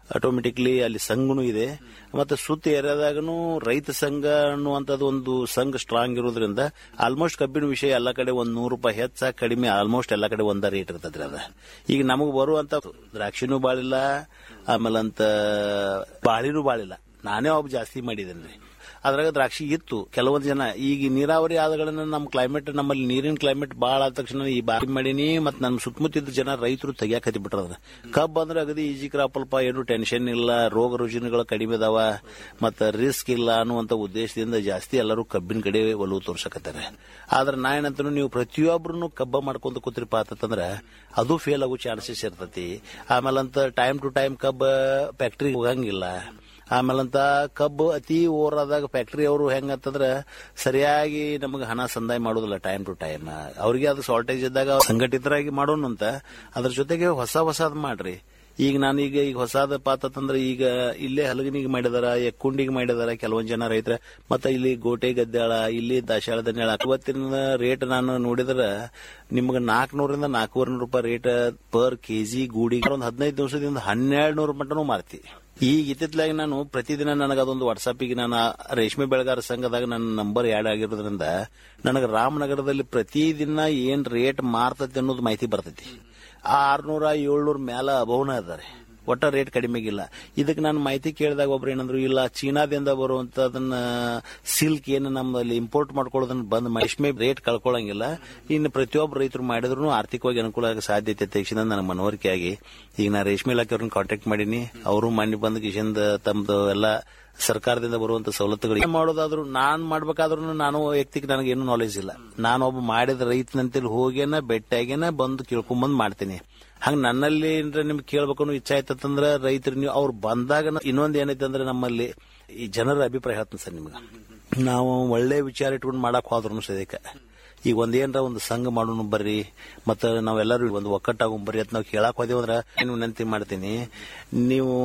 ಆಟೋಮೆಟಿಕ್ಲಿ ಅಲ್ಲಿ ಸಂಘನೂ ಇದೆ ಮತ್ತೆ ಸುತ್ತ ಏರಿಯಾದಾಗನು ರೈತ ಸಂಘ ಅನ್ನುವಂಥದ್ದು ಒಂದು ಸಂಘ ಸ್ಟ್ರಾಂಗ್ ಇರೋದ್ರಿಂದ ಆಲ್ಮೋಸ್ಟ್ ಕಬ್ಬಿನ ವಿಷಯ ಎಲ್ಲ ಕಡೆ ಒಂದ್ ನೂರು ರೂಪಾಯಿ ಹೆಚ್ಚ ಕಡಿಮೆ ಆಲ್ಮೋಸ್ಟ್ ಎಲ್ಲ ಕಡೆ ಒಂದ ರೇಟ್ ಇರ್ತದ್ರಿ ಅದ ಈಗ ನಮಗ್ ಬರುವಂತ ದ್ರಾಕ್ಷಿನೂ ಬಾಳಿಲ್ಲ ಆಮೇಲೆ ಅಂತ ಬಾಳಿನೂ ಬಾಳಿಲ್ಲ ನಾನೇ ಒಬ್ಬ ಜಾಸ್ತಿ ಮಾಡಿದ್ದೇನೆ ಅದ್ರಾಗ ದ್ರಾಕ್ಷಿ ಇತ್ತು ಕೆಲವೊಂದು ಜನ ಈಗ ನೀರಾವರಿ ಆದಗಳನ್ನ ನಮ್ಮ ಕ್ಲೈಮೇಟ್ ನಮ್ಮಲ್ಲಿ ನೀರಿನ ಕ್ಲೈಮೇಟ್ ಬಾಳ ಆದ ತಕ್ಷಣ ಈ ಬಾರಿ ಮಾಡೀನಿ ಮತ್ತೆ ನಮ್ಮ ಸುತ್ತಮುತ್ತಿದ್ದ ಜನ ರೈತರು ತೆಗಿಯಾಕತ್ತಿ ಬಿಟ್ರದ ಕಬ್ಬು ಅಂದ್ರೆ ಅಗದಿ ಈಜಿ ಕ್ರಾಪ್ ಅಲ್ಪ ಏನು ಟೆನ್ಷನ್ ಇಲ್ಲ ರೋಗ ರುಜಿನಗಳು ಕಡಿಮೆ ಅದಾವ ಮತ್ತ ರಿಸ್ಕ್ ಇಲ್ಲ ಅನ್ನುವಂತ ಉದ್ದೇಶದಿಂದ ಜಾಸ್ತಿ ಎಲ್ಲರೂ ಕಬ್ಬಿನ ಕಡೆ ಒಲವು ತೋರ್ಸಕತ್ತಾರೆ ಆದ್ರೆ ನಾ ಏನಂತ ನೀವು ಪ್ರತಿಯೊಬ್ಬರನ್ನು ಕಬ್ಬ ಮಾಡ್ಕೊಂತ ಕೂತಿರಪ್ಪ ಅಂತಂದ್ರ ಅದು ಫೇಲ್ ಆಗೋ ಚಾನ್ಸಸ್ ಇರ್ತತಿ ಆಮೇಲಂತ ಟೈಮ್ ಟು ಟೈಮ್ ಕಬ್ಬ ಫ್ಯಾಕ್ಟ್ರಿ ಹೋಗಂಗಿಲ್ಲ ಆಮೇಲಂತ ಕಬ್ಬು ಅತಿ ಓವರಾದಾಗ ಫ್ಯಾಕ್ಟರಿ ಅವರು ಹೆಂಗಂತಂದ್ರ ಸರಿಯಾಗಿ ನಮಗೆ ಹಣ ಸಂದಾಯ ಮಾಡೋದಿಲ್ಲ ಟೈಮ್ ಟು ಟೈಮ್ ಅವ್ರಿಗೆ ಅದು ಶಾರ್ಟೇಜ್ ಇದ್ದಾಗ ಸಂಘಟಿತರಾಗಿ ಮಾಡೋಣ ಅಂತ ಅದ್ರ ಜೊತೆಗೆ ಹೊಸ ಹೊಸದ್ ಮಾಡ್ರಿ ಈಗ ನಾನೀಗ ಈಗ ಹೊಸಾದ ಪಾತಂದ್ರೆ ಈಗ ಇಲ್ಲೇ ಹಲಗನಿಗೆ ಮಾಡಿದಾರ ಎಕ್ಕುಂಡಿಗೆ ಮಾಡಿದಾರ ಕೆಲವೊಂದ್ ಜನ ರೈತರ ಮತ್ತೆ ಇಲ್ಲಿ ಗೋಟೆ ಗದ್ದಾಳ ಇಲ್ಲಿ ದಾಶಾಳ ದನ್ಯಾಳ ಇವತ್ತಿನ ರೇಟ್ ನಾನು ನೋಡಿದ್ರ ನಿಮ್ಗೆ ನಾಲ್ಕನೂರಿಂದ ನಾಲ್ಕೂವರೆ ನೂರು ರೂಪಾಯಿ ರೇಟ್ ಪರ್ ಕೆಜಿ ಗೂಡಿ ಒಂದು ಹದಿನೈದು ದಿವಸದಿಂದ ಹನ್ನೆರಡು ನೂರು ಮಟನೂ ಮಾರ್ತಿ ಈಗ ಇತ್ತಿತ್ತಲಾಗಿ ನಾನು ಪ್ರತಿದಿನ ನನಗೆ ಅದೊಂದು ವಾಟ್ಸಾಪಿಗೆ ನಾನು ರೇಷ್ಮೆ ಬೆಳೆಗಾರ ಸಂಘದಾಗ ನನ್ನ ನಂಬರ್ ಆ್ಯಡ್ ಆಗಿರೋದ್ರಿಂದ ನನಗೆ ರಾಮನಗರದಲ್ಲಿ ಪ್ರತಿದಿನ ಏನ್ ರೇಟ್ ಮಾರ್ತತಿ ಅನ್ನೋದು ಮಾಹಿತಿ ಬರ್ತೈತಿ ಆರ್ನೂರ ಏಳ್ನೂರ ಮ್ಯಾಲ ಅಭವನ ಅದಾರೆ ಒಟ್ಟ ರೇಟ್ ಕಡಿಮೆಗಿಲ್ಲ ಇದಕ್ಕೆ ನಾನು ಮಾಹಿತಿ ಕೇಳಿದಾಗ ಒಬ್ರು ಏನಂದ್ರು ಇಲ್ಲ ಚೀನಾದಿಂದ ಬರುವಂತದನ್ನ ಸಿಲ್ಕ್ ಏನು ನಮ್ಮಲ್ಲಿ ಇಂಪೋರ್ಟ್ ಮಾಡ್ಕೊಳ್ಳೋದನ್ನ ಬಂದ್ ಮಾಡಿ ರೇಷ್ಮೆ ರೇಟ್ ಕಳ್ಕೊಳ್ಳಂಗಿಲ್ಲ ಇನ್ನು ಪ್ರತಿಯೊಬ್ಬರು ರೈತರು ಮಾಡಿದ್ರು ಆರ್ಥಿಕವಾಗಿ ಅನುಕೂಲ ಆಗೋ ಸಾಧ್ಯತೆ ತಕ್ಷಣ ನನಗೆ ಮನವರಿಕೆ ಆಗಿ ಈಗ ನಾ ರೇಷ್ಮೆ ಇಲಾಖೆಯವ್ರನ್ನ ಕಾಂಟ್ಯಾಕ್ಟ್ ಮಾಡೀನಿ ಅವರು ಮಾನ್ಯ ಬಂದ ಕಿಶನ್ ತಮ್ದು ಎಲ್ಲ ಸರ್ಕಾರದಿಂದ ಬರುವಂತ ಸವಲತ್ತುಗಳು ಏನ್ ಮಾಡೋದಾದ್ರು ನಾನ್ ಮಾಡ್ಬೇಕಾದ್ರೂ ನಾನು ವೈಯಕ್ತಿಕ ನನಗೆ ಏನು ನಾಲೆಜ್ ಇಲ್ಲ ನಾನು ಒಬ್ಬ ಮಾಡಿದ ರೈತನಂತೇಳಿ ಹೋಗೇನ ಬೆಟ್ಟಾಗೇನ ಬಂದು ಕೇಳ್ಕೊಂಬಂದ್ ಮಾಡ್ತೀನಿ ಹಂಗ ನನ್ನಲ್ಲಿ ಏನ್ರ ನಿಮ್ಗೆ ಕೇಳ್ಬೇಕು ಅನ್ನೋ ಇಚ್ಛೆ ಆಯ್ತಂದ್ರ ರೈತರು ನೀವು ಅವ್ರು ಬಂದಾಗ ಇನ್ನೊಂದ್ ಏನೈತೆ ಅಂದ್ರೆ ನಮ್ಮಲ್ಲಿ ಈ ಜನರ ಅಭಿಪ್ರಾಯ ಹೇಳ್ತೀನಿ ಸರ್ ನಿಮ್ಗೆ ನಾವು ಒಳ್ಳೆ ವಿಚಾರ ಇಟ್ಕೊಂಡು ಮಾಡಕ್ ಹೋದ್ರು ಸದ್ಯಕ್ಕೆ ಈಗ ಒಂದೇನ್ರ ಒಂದು ಸಂಘ ಮಾಡೋಣ ಬರ್ರಿ ಮತ್ತ ನಾವೆಲ್ಲರೂ ಒಂದು ಒಕ್ಕಟ್ಟಾಗೋಣ ಬರ್ರಿ ಅಂತ ನಾವು ಕೇಳಕ್ ಹೋದೇವು ಅಂದ್ರ ಏನು ವಿನಂತಿ ಮಾಡ್ತೀನಿ ನೀವು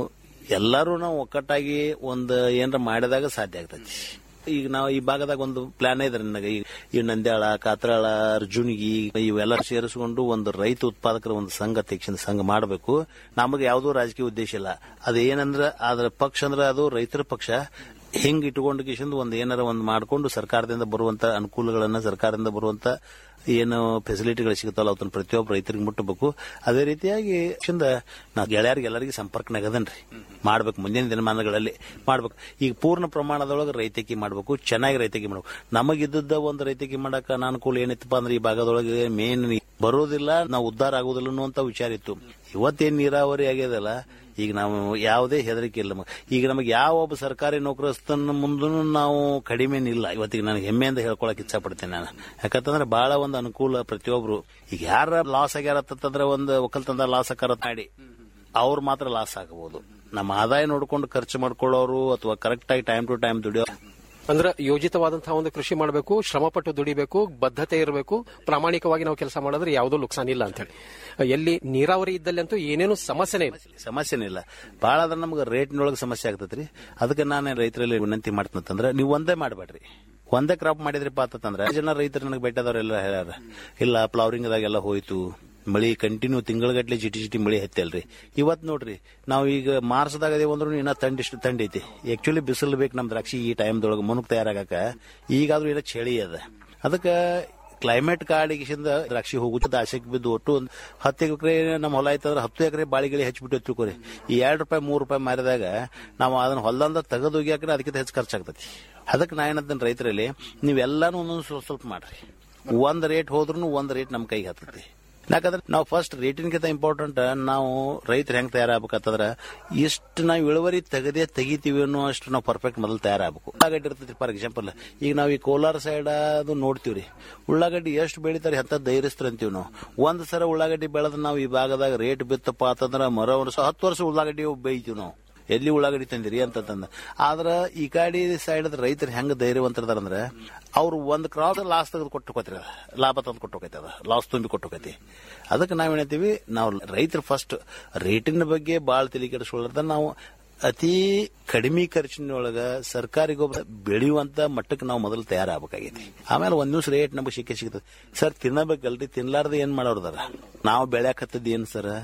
ಎಲ್ಲರೂ ನಾವು ಒಕ್ಕಟ್ಟಾಗಿ ಒಂದು ಏನ್ರ ಮಾಡಿದಾಗ ಸಾಧ್ಯ ಆಗ್ತೈತಿ ಈಗ ನಾವು ಈ ಭಾಗದಾಗ ಒಂದು ಪ್ಲಾನ್ ಇದೆ ನನಗೆ ಈ- ಈ ನಂದ್ಯಾಳ ಕಾತ್ರಾಳ ಅರ್ಜುನ್ಗಿ ಇವೆಲ್ಲ ಸೇರಿಸಿಕೊಂಡು ಒಂದು ರೈತ ಉತ್ಪಾದಕರ ಒಂದು ಸಂಘ ತೆಕ್ಷಣ ಸಂಘ ಮಾಡಬೇಕು ನಮಗೆ ಯಾವುದೋ ರಾಜಕೀಯ ಉದ್ದೇಶ ಇಲ್ಲ ಅದು ಏನಂದ್ರ ಅದ್ರ ಪಕ್ಷ ಅಂದ್ರೆ ಅದು ರೈತರ ಪಕ್ಷ ಹಿಂಗ್ ಇಟ್ಕೊಂಡು ಕಿಶಂದು ಒಂದು ಏನಾರ ಒಂದು ಮಾಡ್ಕೊಂಡು ಸರ್ಕಾರದಿಂದ ಬರುವಂತ ಅನುಕೂಲಗಳನ್ನ ಸರ್ಕಾರದಿಂದ ಬರುವಂತ ಏನು ಫೆಸಿಲಿಟಿಗಳು ಸಿಗುತ್ತಲ್ಲ ಅವತ್ತನ್ನ ಪ್ರತಿಯೊಬ್ಬ ರೈತರಿಗೆ ಮುಟ್ಟಬೇಕು ಅದೇ ರೀತಿಯಾಗಿ ಚಂದ ನಾ ಗೆಳೆಯರಿಗೆ ಎಲ್ಲರಿಗೆ ಸಂಪರ್ಕನಾಗ ಅದನ್ರಿ ಮಾಡ್ಬೇಕು ಮುಂದಿನ ದಿನಮಾನಗಳಲ್ಲಿ ಮಾಡ್ಬೇಕು ಈಗ ಪೂರ್ಣ ಪ್ರಮಾಣದೊಳಗೆ ರೈತಕಿ ಮಾಡ್ಬೇಕು ಚೆನ್ನಾಗಿ ರೈತಕಿ ಮಾಡ್ಬೇಕು ನಮಗಿದ್ದ ಒಂದು ರೈತಕಿ ಮಾಡಕ ಅನಾನುಕೂಲ ಏನಿತ್ತಪ್ಪ ಅಂದ್ರೆ ಈ ಭಾಗದೊಳಗೆ ಮೇನ್ ಬರೋದಿಲ್ಲ ನಾವು ಉದ್ಧಾರ ಆಗೋದಿಲ್ಲ ಅನ್ನುವಂತ ವಿಚಾರ ಇತ್ತು ಇವತ್ತೇನ್ ನೀರಾವರಿ ಆಗ್ಯದಲ್ಲ ಈಗ ನಾವು ಯಾವುದೇ ಹೆದರಿಕೆ ಇಲ್ಲ ನಮಗೆ. ಈಗ ನಮಗೆ ಯಾವ ಒಬ್ಬ ಸರ್ಕಾರಿ ನೌಕರಸ್ಥನ ಮುಂದೂ ನಾವು ಕಡಿಮೆನಿಲ್ಲ ಇವತ್ತಿಗೆ ನನಗೆ ಹೆಮ್ಮೆಯಿಂದ ಹೇಳ್ಕೊಳಕ್ ಇಚ್ಛೆ ಪಡ್ತೇನೆ ನಾನು ಯಾಕಂತಂದ್ರೆ ಬಹಳ ಒಂದು ಅನುಕೂಲ ಪ್ರತಿಯೊಬ್ರು ಈಗ ಯಾರ ಲಾಸ್ ಆಗ್ಯಾರ ಅಂತಂದ್ರೆ ಒಂದು ಒಕ್ಕಲ್ತನದ ಲಾಸ್ ಆಕಾರ ಮಾಡಿ ಅವ್ರು ಮಾತ್ರ ಲಾಸ್ ಆಗಬಹುದು ನಮ್ಮ ಆದಾಯ ನೋಡ್ಕೊಂಡು ಖರ್ಚು ಮಾಡ್ಕೊಳ್ಳೋರು ಅಥವಾ ಕರೆಕ್ಟ್ ಆಗಿ ಟೈಮ್ ಟು ಟೈಮ್ ದುಡಿಯೋ ಅಂದ್ರೆ ಯೋಜಿತವಾದಂತಹ ಒಂದು ಕೃಷಿ ಮಾಡಬೇಕು ಶ್ರಮಪಟ್ಟು ದುಡಿಬೇಕು ಬದ್ಧತೆ ಇರಬೇಕು ಪ್ರಾಮಾಣಿಕವಾಗಿ ನಾವು ಕೆಲಸ ಮಾಡಿದ್ರೆ ಯಾವುದೂ ನುಕ್ಸಾನ ಇಲ್ಲ ಅಂತ ಹೇಳಿ ಎಲ್ಲಿ ನೀರಾವರಿ ಇದ್ದಲ್ಲಿ ಅಂತೂ ಏನೇನು ಸಮಸ್ಯೆನೇ ಇಲ್ಲ ಸಮಸ್ಯೆನೇ ಇಲ್ಲ ಬಹಳ ಅದ್ರ ನಮ್ಗೆ ರೇಟ್ನೊಳಗೆ ಸಮಸ್ಯೆ ಆಗ್ತೈತ್ರಿ ಅದಕ್ಕೆ ನಾನು ರೈತರಲ್ಲಿ ವಿನಂತಿ ಮಾಡ್ತಂತಂದ್ರೆ ನೀವು ಒಂದೇ ಮಾಡಬೇಡ್ರಿ ಒಂದೇ ಕ್ರಾಪ್ ಮಾಡಿದ್ರಿಪ್ಪ ಅಂತಂದ್ರೆ ಜನ ರೈತರು ನನಗೆ ಬೆಟ್ಟದವರೆಲ್ಲ ಹೇಳ್ಯಾರ ಇಲ್ಲ ಫ್ಲವರಿಂಗ್ ದಾಗೆಲ್ಲ ಹೋಯ್ತು ಮಳಿ ಕಂಟಿನ್ಯೂ ತಿಂಗಳಗಟ್ಲೆ ಜಿಟಿ ಜಿಟಿ ಮಳಿ ಹತ್ತಲ್ರಿ ಇವತ್ ನೋಡ್ರಿ ನಾವು ಈಗ ಮಾರ್ಚ್ದಾಗ ಅದೇ ಅಂದ್ರೂ ಇನ್ನ ತಂಡಿಷ್ಟು ತಂಡಿ ಐತಿ ಆಕ್ಚುಲಿ ಬಿಸಿಲು ಬೇಕು ನಮ್ ದ್ರಾಕ್ಷಿ ಈ ಟೈಮ್ದೊಳಗೆ ಮುನುಗ್ ತಯಾರಾಗಕ ಈಗಾದ್ರೂ ಏನೋ ಚಳಿ ಅದ ಅದಕ್ಕೆ ಕ್ಲೈಮೇಟ್ ಕಾಡಿಗಿಂದ ದ್ರಾಕ್ಷಿ ಹೋಗುತ್ತದೆ ಆಸೆಗೆ ಬಿದ್ದು ಒಟ್ಟು ಒಂದು ಹತ್ತು ಎಕರೆ ನಮ್ಮ ಹೊಲ ಆಯ್ತಂದ್ರೆ ಹತ್ತು ಎಕರೆ ಬಾಳಿಗಿಳಿ ಹಚ್ಚಿಬಿಟ್ಟು ತಿಳ್ಕೊರಿ ಈ ಎರಡು ರೂಪಾಯಿ ಮೂರು ರೂಪಾಯಿ ಮಾರಿದಾಗ ನಾವು ಅದನ್ನ ಹೊಲದಿಂದ ತೆಗೆದು ಹೋಗ್ಯಾಕ್ರೆ ಅದಕ್ಕಿಂತ ಹೆಚ್ಚು ಖರ್ಚಾಗ್ತೈತಿ ಅದಕ್ಕೆ ನಾ ಏನಂತೇನೆ ರೈತರಲ್ಲಿ ನೀವೆಲ್ಲಾನು ಒಂದೊಂದು ಸ್ವಲ್ಪ ಸ್ವಲ್ಪ ಮಾಡ್ರಿ ಒಂದ್ ರೇಟ್ ಹೋದ್ರೂ ಒಂದ್ ರೇಟ್ ನಮ್ಮ ಕೈಗೆ ಹತ್ತತಿ ಯಾಕಂದ್ರೆ ನಾವು ಫಸ್ಟ್ ರೇಟಿನ್ಗಿಂತ ಇಂಪಾರ್ಟೆಂಟ್ ನಾವು ರೈತರು ಹೆಂಗ್ ತಯಾರಾಗಬೇಕಂತಂದ್ರ ಇಷ್ಟು ನಾವು ಇಳುವರಿ ತೆಗದೇ ತೆಗಿತೀವಿ ಅನ್ನೋ ಅಷ್ಟು ನಾವು ಪರ್ಫೆಕ್ಟ್ ಮೊದಲು ತಯಾರಾಗಬೇಕು ಉಳ್ಳಾಗಡ್ಡಿ ಇರ್ತೈತಿ ಫಾರ್ ಎಕ್ಸಾಂಪಲ್ ಈಗ ನಾವು ಈ ಕೋಲಾರ ಸೈಡ್ ಅದು ನೋಡ್ತೀವ್ರಿ ಉಳ್ಳಾಗಡ್ಡಿ ಎಷ್ಟು ಬೆಳಿತಾರೆ ಅಂತ ಧೈರ್ಯಸ್ತ್ರ ಅಂತೀವಿ ನಾವು ಒಂದ್ ಸಲ ಉಳ್ಳಾಗಡ್ಡಿ ಬೆಳೆದ್ ನಾವು ಈ ಭಾಗದಾಗ ರೇಟ್ ಬಿತ್ತಪ್ಪ ಅಂತಂದ್ರ ಮರ ವರ್ಷ ಹತ್ತು ವರ್ಷ ಉಳ್ಳಾಗಡ್ಡಿ ಬೇಯ್ತೀವಿ ನಾವು ಎಲ್ಲಿ ಉಳ್ಳಾಗಡ್ಡಿ ತಂದಿರಿ ಅಂತಂದ ಆದ್ರ ಈ ಕಡೆ ಸೈಡ್ ರೈತರು ಹೆಂಗ್ ಧೈರ್ಯವಂತರದಾರ ಅಂದ್ರೆ ಅವ್ರು ಒಂದ್ ಕ್ರಾಪ್ ಲಾಸ್ ತೆಗೆದು ಕೊಟ್ಟು ಲಾಭ ತಂದು ಕೊಟ್ಟು ಅದ ಲಾಸ್ ತುಂಬಿ ಕೊಟ್ಟು ಅದಕ್ಕೆ ನಾವ್ ಏನಂತೀವಿ ನಾವು ರೈತರು ಫಸ್ಟ್ ರೇಟಿನ ಬಗ್ಗೆ ಬಾಳ ತಲೆ ಕೆಡಿಸ್ಕೊಳ್ಳದ ನಾವು ಅತಿ ಕಡಿಮೆ ಖರ್ಚಿನೊಳಗ ಸರ್ಕಾರಿ ಗೊಬ್ಬರ ಬೆಳೆಯುವಂತ ಮಟ್ಟಕ್ಕೆ ನಾವು ಮೊದಲು ತಯಾರಾಗಬೇಕಾಗೈತಿ ಆಮೇಲೆ ಒಂದ್ ದಿವ್ಸ ರೇಟ್ ನಮಗೆ ಸಿಕ್ಕೇ ಸಿಗ್ತದೆ ಸರ್ ತಿನ್ನಬೇಕಲ್ರಿ ತಿನ್ಲಾರ್ದ ಏನ್ ಮಾಡೋರ್ದಾರ ನಾವು ಬೆಳ್ಯಾಕತ್ತದ ಏನ್ ಸರ್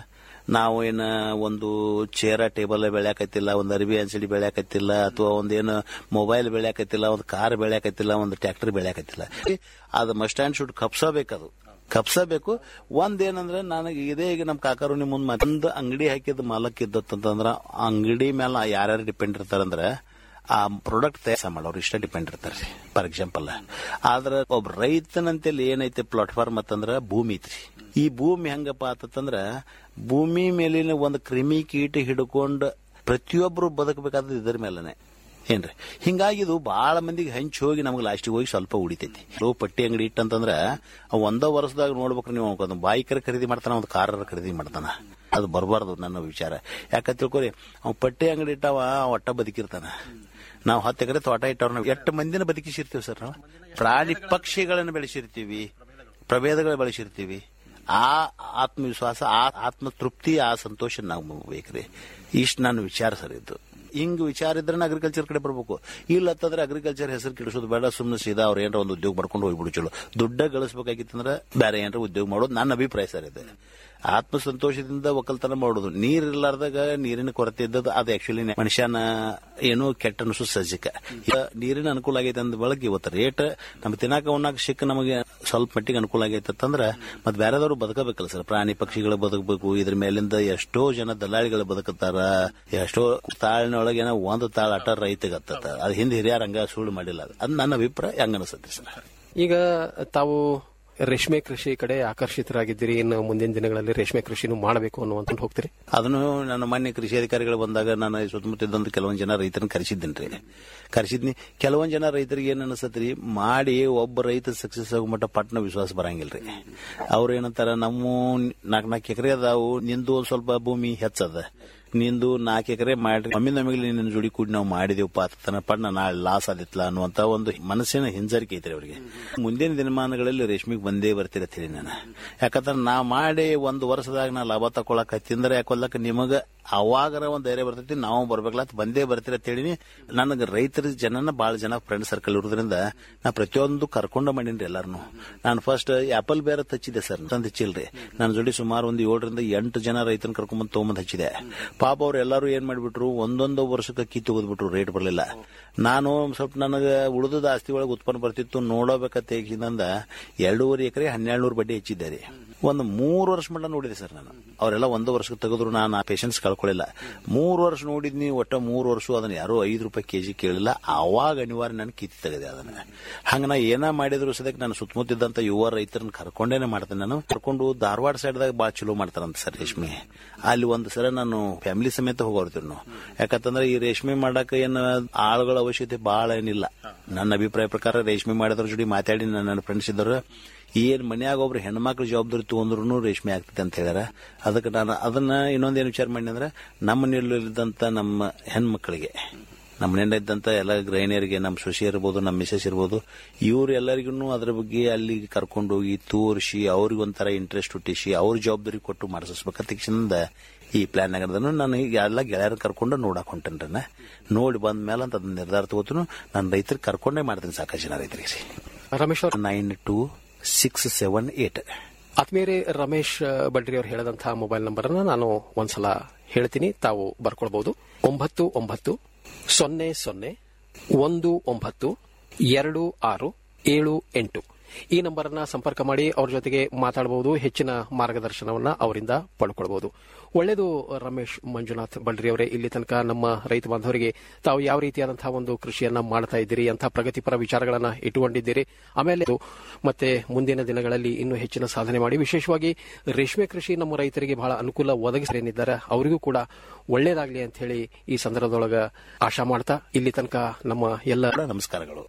ನಾವು ಏನ ಒಂದು ಚೇರ ಟೇಬಲ್ ಬೆಳ್ಯಾಕತ್ತಿಲ್ಲ ಒಂದು ಅರಿವಿ ಅನ್ಸಡಿ ಬೆಳ್ಯಾಕತ್ತಿಲ್ಲ ಅಥವಾ ಒಂದೇನು ಮೊಬೈಲ್ ಬೆಳ್ಯಾಕತ್ತಿಲ್ಲ ಒಂದು ಕಾರ್ ಬೆಳ್ಯಾಕತ್ತಿಲ್ಲ ಒಂದು ಟ್ರ್ಯಾಕ್ಟರ್ ಬೆಳ್ಯಾಕತ್ತಿಲ್ಲ ಅದು ಮಸ್ಟ್ ಆ್ಯಂಡ್ ಶುಡ್ ಕಪ್ಸಬೇಕದು ಕಪ್ಸಬೇಕು ಒಂದೇನಂದ್ರೆ ನನಗೆ ಇದೇ ಈಗ ನಮ್ಮ ಕಾಕರು ನಿಮ್ಮ ಮುಂದೆ ಒಂದು ಅಂಗಡಿ ಹಾಕಿದ ಮಾಲಕ್ ಇದ್ದತ್ತಂದ್ರ ಅಂಗಡಿ ಮೇಲೆ ಯಾರ್ಯಾರು ಡಿಪೆಂಡ್ ಇರ್ತಾರಂದ್ರೆ ಆ ಪ್ರಾಡಕ್ಟ್ ತಯಾರ ಮಾಡೋರು ಇಷ್ಟ ಡಿಪೆಂಡ್ ಇರ್ತಾರೆ ಫಾರ್ ಎಕ್ಸಾಂಪಲ್ ಆದ್ರೆ ಒಬ್ಬ ರೈತನಂತೇಳಿ ಏನೈತೆ ಪ್ಲಾಟ್ಫಾರ್ಮ್ ಅಂತಂದ್ರ ಭೂಮಿ ಐತ್ರಿ ಈ ಭೂಮಿ ಹೆಂಗಪ್ಪ ಆತಂದ್ರ ಭೂಮಿ ಮೇಲಿನ ಒಂದು ಕ್ರಿಮಿ ಕೀಟ ಹಿಡ್ಕೊಂಡು ಪ್ರತಿಯೊಬ್ಬರು ಬದುಕಬೇಕಾದ ಇದರ ಮೇಲೆನೆ ಏನ್ರಿ ಹಿಂಗಾಗಿ ಇದು ಬಹಳ ಮಂದಿಗೆ ಹಂಚಿ ಹೋಗಿ ನಮ್ಗೆ ಲಾಸ್ಟಿಗೆ ಹೋಗಿ ಸ್ವಲ್ಪ ಉಳಿತೈತಿ ಲೋ ಪಟ್ಟಿ ಅಂಗಡಿ ಇಟ್ಟಂತಂದ್ರ ಅವ್ ಒಂದ ವರ್ಷದಾಗ ನೋಡ್ಬೇಕ್ರಿ ನೀವು ಒಂದು ಬಾಯಿಕರ ಖರೀದಿ ಮಾಡ್ತಾನ ಒಂದು ಕಾರರ ಖರೀದಿ ಮಾಡ್ತಾನ ಅದು ಬರಬಾರ್ದು ನನ್ನ ವಿಚಾರ ಯಾಕಂತ ತಿಳ್ಕೊರಿ ಅವ್ ಪಟ್ಟಿ ಅಂಗಡಿ ಇಟ್ಟವ ಅವ್ ಒಟ್ಟ ಬದುಕಿರ್ತಾನ ನಾವು ಹತ್ತು ಎಕರೆ ತೋಟ ಇಟ್ಟವ್ರ ನಾವು ಎಷ್ಟು ಮಂದಿನ ಬದುಕಿಸಿರ್ತೀವಿ ಸರ್ ನಾವು ಪ್ರಾಣಿ ಪಕ್ಷಿಗಳನ್ನು ಬೆಳೆಸಿರ್ತೀವಿ ಪ್ರಭೇದಗಳು ಬೆಳೆಸಿರ್ತೀವಿ ಆ ಆತ್ಮವಿಶ್ವಾಸ ಆ ಆತ್ಮ ತೃಪ್ತಿ ಆ ಸಂತೋಷ ನಾವು ಬೇಕ್ರಿ ಇಷ್ಟು ನನ್ನ ವಿಚಾರ ಸರ್ ಇದು ಹಿಂಗ್ ವಿಚಾರ ಇದ್ರೆ ಅಗ್ರಿಕಲ್ಚರ್ ಕಡೆ ಬರ್ಬೇಕು ಇಲ್ಲತ್ತಂದ್ರೆ ಅಗ್ರಿಕಲ್ಚರ್ ಹೆಸರು ಕೆಡಿಸೋದು ಬೇಡ ಸುಮ್ಮನೆ ಸೀದಾ ಅವ್ರು ಏನಾರ ಒಂದು ಉದ್ಯೋಗ ಮಾಡ್ಕೊಂಡು ಹೋಗ್ಬಿಡು ಚಲೋ ದುಡ್ಡ ಗಳಿಸ್ಬೇಕಾಗಿತ್ತಂದ್ರೆ ಬೇರೆ ಏನಾರ ಉದ್ಯೋಗ ಮಾಡೋದು ನನ್ನ ಅಭಿಪ್ರಾಯ ಸರ್ ಇದೆ ಆತ್ಮ ಸಂತೋಷದಿಂದ ಒಕ್ಕಲ್ತನ ಮಾಡೋದು ನೀರ್ ಇರ್ಲಾರ್ದಾಗ ನೀರಿನ ಕೊರತೆ ಇದ್ದದ್ದು ಅದು ಆಕ್ಚುಲಿ ಮನುಷ್ಯನ ಏನೋ ಕೆಟ್ಟ ಅನಿಸು ಸಜ್ಜಿಕ ಈಗ ನೀರಿನ ಅನುಕೂಲ ಆಗೈತೆ ಅಂದ ಬಳಕ ಇವತ್ತು ರೇಟ್ ನಮ್ಗೆ ತಿನ್ನಾಕ ಉಣ್ಣಾಕ ಸಿಕ್ಕ ನಮಗೆ ಸ್ವಲ್ಪ ಮಟ್ಟಿಗೆ ಅನುಕೂಲ ಆಗೈತೆ ಅಂತಂದ್ರೆ ಮತ್ತೆ ಬೇರೆದವರು ಬದುಕಬೇಕಲ್ಲ ಸರ್ ಪ್ರಾಣಿ ಪಕ್ಷಿಗಳು ಬದುಕಬೇಕು ಇದ್ರ ಮೇಲಿಂದ ಎಷ್ಟೋ ಜನ ದಲ್ಲಾಳಿಗಳು ಬದುಕುತ್ತಾರ ಎಷ್ಟೋ ತಾಳಿನೊಳಗೆ ಏನೋ ಒಂದು ತಾಳ ಅಟ ರೈತಗೆ ಹತ್ತತ್ತ ಅದು ಹಿಂದೆ ಹಿರಿಯರ ಹಂಗ ಸುಳ್ಳು ಮಾಡಿಲ್ಲ ಅದು ಅದು ನನ್ನ ಅಭಿಪ್ರಾಯ ಹಂಗ ಅನಿಸುತ್ತೆ ಸರ್ ಈಗ ತಾವು ರೇಷ್ಮೆ ಕೃಷಿ ಕಡೆ ಆಕರ್ಷಿತರಾಗಿದ್ದೀರಿ ಇನ್ನು ಮುಂದಿನ ದಿನಗಳಲ್ಲಿ ರೇಷ್ಮೆ ಕೃಷಿನೂ ಮಾಡಬೇಕು ಅನ್ನುವಂತ ಹೋಗ್ತೀರಿ ಅದನ್ನು ನನ್ನ ಮಾನ್ಯ ಕೃಷಿ ಅಧಿಕಾರಿಗಳು ಬಂದಾಗ ನಾನು ಸುತ್ತಮುತ್ತ ಇದ್ದಂತ ಕೆಲವೊಂದು ಜನ ರೈತರನ್ನ ಕರೆಸಿದ್ದೇನೆ ಕರೆಸಿದ್ನಿ ಕೆಲವೊಂದು ಜನ ರೈತರಿಗೆ ಏನ್ ಅನಿಸತ್ರಿ ಮಾಡಿ ಒಬ್ಬ ರೈತ ಸಕ್ಸಸ್ ಆಗೋ ಮಟ್ಟ ಪಟ್ನ ವಿಶ್ವಾಸ ಬರಂಗಿಲ್ರಿ ಅವ್ರು ಏನಂತಾರ ನಮ್ಮ ನಾಲ್ಕು ನಾಲ್ಕು ಎಕರೆ ಅದಾವು ನಿಂದು ಒಂದ್ ಸ್ವಲ್ಪ ಭೂಮಿ ಹೆಚ್ಚದ ನಿಂದು ನಾಲ್ಕು ಎಕರೆ ಮಾಡ್ರಿ ಒಮ್ಮೆ ನಮಗೆ ನಿನ್ನ ಜೋಡಿ ಕೂಡಿ ನಾವು ಮಾಡಿದೆವಪ್ಪ ತನ್ನ ಪಣ್ಣ ನಾಳೆ ಲಾಸ್ ಆದಿತ್ಲ ಅನ್ನುವಂತ ಒಂದು ಮನಸ್ಸಿನ ಹಿಂಜರಿಕೆ ಐತ್ರಿ ಅವರಿಗೆ ಮುಂದಿನ ದಿನಮಾನಗಳಲ್ಲಿ ರೇಷ್ಮೆಗೆ ಬಂದೇ ಬರ್ತಿರತ್ತೀನಿ ನಾನು ಯಾಕಂದ್ರೆ ನಾ ಮಾಡಿ ಒಂದು ವರ್ಷದಾಗ ನಾ ಲಾಭ ತಗೊಳಕ್ ತಿಂದ್ರೆ ಯಾಕೊಲ್ಲಕ ನಿಮಗ ಅವಾಗರ ಒಂದ್ ಧೈರ್ಯ ಬರ್ತೈತಿ ನಾವು ಬರ್ಬೇಕಲ್ಲ ಅಂತ ಬಂದೇ ಬರ್ತೀರ ಅಂತೇಳಿ ನನಗೆ ರೈತರ ಜನನ ಬಹಳ ಜನ ಫ್ರೆಂಡ್ ಸರ್ಕಲ್ ಇರೋದ್ರಿಂದ ನಾ ಪ್ರತಿಯೊಂದು ಕರ್ಕೊಂಡ ಮಾಡೀನಿ ಎಲ್ಲಾರನು ನಾನು ಫಸ್ಟ್ ಆಪಲ್ ಬೇರೆ ಹಚ್ಚಿದೆ ಸರ್ ತಂದು ಹಚ್ಚಿಲ್ರಿ ನನ್ನ ಜೋಡಿ ಸುಮಾರು ಒಂದು ಏಳರಿಂದ ಎಂಟು ಜನ ರೈತನ ಕರ್ಕೊಂಬಂದು ತೊಗೊಂಬಂದು ಹಚ್ಚಿದೆ ಪಾಪ ಅವ್ರು ಎಲ್ಲರೂ ಏನ್ ಮಾಡ್ಬಿಟ್ರು ಒಂದೊಂದು ವರ್ಷಕ್ಕೆ ಅಕ್ಕಿ ತೆಗೆದ್ಬಿಟ್ರು ರೇಟ್ ಬರಲಿಲ್ಲ ನಾನು ಸ್ವಲ್ಪ ನನಗೆ ಉಳಿದ ಆಸ್ತಿ ಒಳಗೆ ಉತ್ಪನ್ನ ಬರ್ತಿತ್ತು ನೋಡಬೇಕಂತ ಈಗಿಂದ ಎರಡೂವರೆ ಎಕರೆ ಹನ್ನೆರಡು ನೂರು ಬಡ್ಡಿ ಹೆಚ್ಚಿದ್ದಾರೆ ಒಂದು ಮೂರು ವರ್ಷ ಮಟ್ಟ ನೋಡಿದೆ ಸರ್ ನಾನು ಅವರೆಲ್ಲ ಒಂದು ವರ್ಷಕ್ಕೆ ತೆಗೆದ್ರು ನಾನು ಆ ಪೇಷನ್ಸ್ ಕಳ್ಕೊಳ್ಳಿಲ್ಲ ಮೂರು ವರ್ಷ ನೋಡಿದ್ನಿ ಒಟ್ಟ ಮೂರು ವರ್ಷ ಅದನ್ನ ಯಾರೋ ಐದು ರೂಪಾಯಿ ಕೆಜಿ ಕೇಳಿಲ್ಲ ಅವಾಗ ಅನಿವಾರ್ಯ ನಾನು ಕಿತ್ತಿ ತೆಗೆದೆ ಅದನ್ನ ಹಂಗ ನಾ ಏನ ಮಾಡಿದ್ರು ಸದ್ಯಕ್ಕೆ ನಾನು ಸುತ್ತಮುತ್ತಿದ್ದಂತ ಯುವ ರೈತರನ್ನ ಕರ್ಕೊಂಡೇನೆ ಮಾಡ್ತೇನೆ ನಾನು ಕರ್ಕೊಂಡು ಧಾರವಾಡ ಸೈಡ್ದಾಗ ಭಾಳ ಚಲೋ ಮಾಡ್ತಾರಂತ ಸರ್ ರೇಷ್ಮೆ ಅಲ್ಲಿ ಒಂದು ಸಲ ನಾನು ಫ್ಯಾಮಿಲಿ ಸಮೇತ ಹೋಗೋರ್ತೀವಿ ನಾವು ಯಾಕಂತಂದ್ರೆ ಈ ರೇಷ್ಮೆ ಮಾಡಕ್ ಏನ್ ಆಳುಗಳ ಅವಶ್ಯಕತೆ ಬಹಳ ಏನಿಲ್ಲ ನನ್ನ ಅಭಿಪ್ರಾಯ ಪ್ರಕಾರ ರೇಷ್ಮೆ ಮಾಡಿದ್ರ ಜೋಡಿ ಮಾತಾಡಿ ನನ್ನ ಫ್ರೆಂಡ್ಸ್ ಇದ್ದರು ಏನ್ ಮನ್ಯಾಗ ಒಬ್ರು ಹೆಣ್ಮಕ್ಳು ಜವಾಬ್ದಾರಿ ತಗೊಂಡ್ರು ರೇಷ್ಮೆ ಆಗ್ತದೆ ಅಂತ ಹೇಳ್ಯಾರ ಅದಕ್ಕೆ ನಾನು ಅದನ್ನ ಇನ್ನೊಂದೇನು ವಿಚಾರ ಮಾಡಿ ಅಂದ್ರೆ ನಮ್ಮ ಮನೆಯಲ್ಲಿದ್ದಂತ ನಮ್ಮ ಹೆಣ್ಮಕ್ಳಿಗೆ ನಮ್ಮ ಮನೆಯಿಂದ ಇದ್ದಂತ ಎಲ್ಲ ಗೃಹಿಣಿಯರಿಗೆ ನಮ್ಮ ಸೊಸೆ ಇರ್ಬೋದು ನಮ್ಮ ಮಿಸಸ್ ಇರ್ಬೋದು ಇವ್ರು ಎಲ್ಲರಿಗೂ ಅದ್ರ ಬಗ್ಗೆ ಅಲ್ಲಿ ಕರ್ಕೊಂಡೋಗಿ ತೋರಿಸಿ ಅವ್ರಿಗೆ ಒಂಥರ ಇಂಟ್ರೆಸ್ಟ್ ಹುಟ್ಟಿಸಿ ಅವ್ರ ಜವಾಬ್ದಾರಿ ಕೊಟ್ಟು ಮಾಡಿಸ್ಬೇಕಂತ ತಕ್ಷಣದಿಂದ ಈ ಪ್ಲಾನ್ ಆಗಿರೋದನ್ನು ನಾನು ಈಗ ಎಲ್ಲ ಗೆಳೆಯರ ಕರ್ಕೊಂಡು ನೋಡಕ್ ಹೊಂಟೇನ್ರಿ ನೋಡಿ ಬಂದ ಮೇಲೆ ಅಂತ ಅದನ್ನ ನಿರ್ಧಾರ ತಗೋತೀನಿ ನಾನು ರೈತರಿಗೆ ಕರ್ಕೊಂಡೇ ಮಾಡ್ತೀನಿ ಸಾಕಷ್ಟು ಜನ ರೈತರಿಗೆ ರಮೇಶ್ ಅವ್ರ nine two six seven eight ಆತ್ಮೀಯರೇ ರಮೇಶ್ ಬಡ್ರಿ ಅವರು ಹೇಳದಂತಹ ಮೊಬೈಲ್ ನಂಬರ್ ಅನ್ನ ನಾನು ಒಂದ್ಸಲ ಹೇಳ್ತೀನಿ ತಾವು ಬರ್ಕೊಳ್ಬಹುದು ಒಂಬತ್ತು ಒಂಬತ್ತು ಸೊನ್ನೆ ಸೊನ್ನೆ ಒಂದು ಒಂಬತ್ತು ಎರಡು ಆರು ಏಳು ಎಂಟು ಈ ನಂಬರ್ ಅನ್ನ ಸಂಪರ್ಕ ಮಾಡಿ ಅವ್ರ ಜೊತೆಗೆ ಮಾತಾಡಬಹುದು ಹೆಚ್ಚಿನ ಮಾರ್ಗದರ್ಶನವನ್ನ ಅವರಿಂದ ಪಡ್ಕೊಳ್ಬಹುದು ಒಳ್ಳೆಯದು ರಮೇಶ್ ಮಂಜುನಾಥ್ ಬಳ್ರಿ ಅವರೇ ಇಲ್ಲಿ ತನಕ ನಮ್ಮ ರೈತ ಬಾಂಧವರಿಗೆ ತಾವು ಯಾವ ರೀತಿಯಾದಂತಹ ಒಂದು ಕೃಷಿಯನ್ನ ಮಾಡ್ತಾ ಇದ್ದೀರಿ ಅಂತ ಪ್ರಗತಿಪರ ವಿಚಾರಗಳನ್ನ ಇಟ್ಟುಕೊಂಡಿದ್ದೀರಿ ಆಮೇಲೆ ಇದು ಮತ್ತೆ ಮುಂದಿನ ದಿನಗಳಲ್ಲಿ ಇನ್ನೂ ಹೆಚ್ಚಿನ ಸಾಧನೆ ಮಾಡಿ ವಿಶೇಷವಾಗಿ ರೇಷ್ಮೆ ಕೃಷಿ ನಮ್ಮ ರೈತರಿಗೆ ಬಹಳ ಅನುಕೂಲ ಒದಗಿಸೇನಿದ್ದಾರೆ ಅವರಿಗೂ ಕೂಡ ಒಳ್ಳೇದಾಗ್ಲಿ ಅಂತ ಹೇಳಿ ಈ ಸಂದರ್ಭದೊಳಗ ಆಶಾ ಮಾಡ್ತಾ ಇಲ್ಲಿ ತನಕ ನಮ್ಮ ಎಲ್ಲ ನಮಸ್ಕಾರಗಳು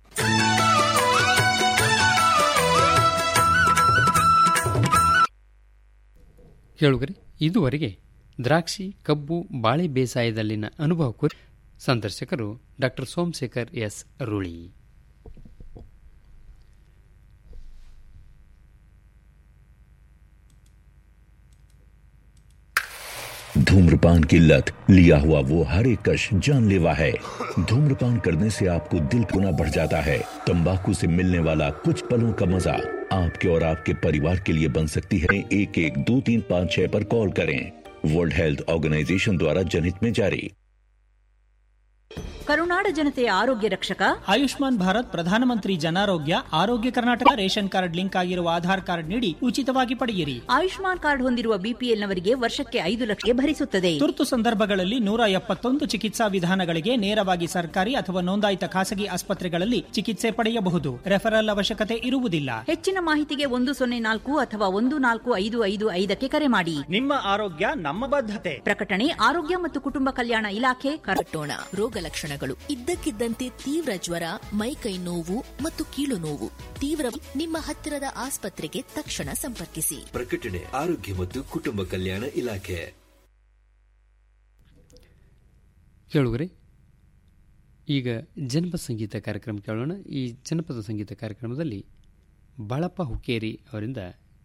ಕೇಳುಗರೆ ಇದುವರೆಗೆ ದ್ರಾಕ್ಷಿ ಕಬ್ಬು ಬಾಳೆ ಬೇಸಾಯದಲ್ಲಿನ ಅನುಭವ ಕುರಿತು ಸಂದರ್ಶಕರು ಡಾಕ್ಟರ್ ಸೋಮಶೇಖರ್ ಎಸ್ ರೂಳಿ धूम्रपान की लत लिया हुआ वो हर एक कश जानलेवा है धूम्रपान करने से आपको दिल गुना बढ़ जाता है तंबाकू से मिलने वाला कुछ पलों का मजा आपके और आपके परिवार के लिए बन सकती है एक एक दो तीन पाँच छह पर कॉल करें वर्ल्ड हेल्थ ऑर्गेनाइजेशन द्वारा जनहित में जारी ಕರುನಾಡ ಜನತೆಯ ಆರೋಗ್ಯ ರಕ್ಷಕ ಆಯುಷ್ಮಾನ್ ಭಾರತ್ ಪ್ರಧಾನಮಂತ್ರಿ ಜನಾರೋಗ್ಯ ಆರೋಗ್ಯ ಕರ್ನಾಟಕ ರೇಷನ್ ಕಾರ್ಡ್ ಲಿಂಕ್ ಆಗಿರುವ ಆಧಾರ್ ಕಾರ್ಡ್ ನೀಡಿ ಉಚಿತವಾಗಿ ಪಡೆಯಿರಿ ಆಯುಷ್ಮಾನ್ ಕಾರ್ಡ್ ಹೊಂದಿರುವ ಬಿಪಿಎಲ್ನವರಿಗೆ ವರ್ಷಕ್ಕೆ ಐದು ಲಕ್ಷ ಭರಿಸುತ್ತದೆ ತುರ್ತು ಸಂದರ್ಭಗಳಲ್ಲಿ ನೂರ ಎಪ್ಪತ್ತೊಂದು ಚಿಕಿತ್ಸಾ ವಿಧಾನಗಳಿಗೆ ನೇರವಾಗಿ ಸರ್ಕಾರಿ ಅಥವಾ ನೋಂದಾಯಿತ ಖಾಸಗಿ ಆಸ್ಪತ್ರೆಗಳಲ್ಲಿ ಚಿಕಿತ್ಸೆ ಪಡೆಯಬಹುದು ರೆಫರಲ್ ಅವಶ್ಯಕತೆ ಇರುವುದಿಲ್ಲ ಹೆಚ್ಚಿನ ಮಾಹಿತಿಗೆ ಒಂದು ಸೊನ್ನೆ ನಾಲ್ಕು ಅಥವಾ ಒಂದು ನಾಲ್ಕು ಐದು ಐದು ಐದಕ್ಕೆ ಕರೆ ಮಾಡಿ ನಿಮ್ಮ ಆರೋಗ್ಯ ನಮ್ಮ ಬದ್ಧತೆ ಪ್ರಕಟಣೆ ಆರೋಗ್ಯ ಮತ್ತು ಕುಟುಂಬ ಕಲ್ಯಾಣ ಇಲಾಖೆ ಕಟ್ಟೋಣ ರೋಗ ಲಕ್ಷಣಗಳು ಇದ್ದಕ್ಕಿದ್ದಂತೆ ತೀವ್ರ ಜ್ವರ ಮೈಕೈ ನೋವು ಮತ್ತು ಕೀಲು ನೋವು ತೀವ್ರ ನಿಮ್ಮ ಹತ್ತಿರದ ಆಸ್ಪತ್ರೆಗೆ ತಕ್ಷಣ ಸಂಪರ್ಕಿಸಿ ಪ್ರಕಟಣೆ ಆರೋಗ್ಯ ಮತ್ತು ಕುಟುಂಬ ಕಲ್ಯಾಣ ಇಲಾಖೆ ಕೇಳುವರೆ ಈಗ ಜನಪದ ಸಂಗೀತ ಕಾರ್ಯಕ್ರಮ ಕೇಳೋಣ ಈ ಜನಪದ ಸಂಗೀತ ಕಾರ್ಯಕ್ರಮದಲ್ಲಿ ಬಾಳಪ್ಪ ಹುಕ್ಕೇರಿ ಅವರಿಂದ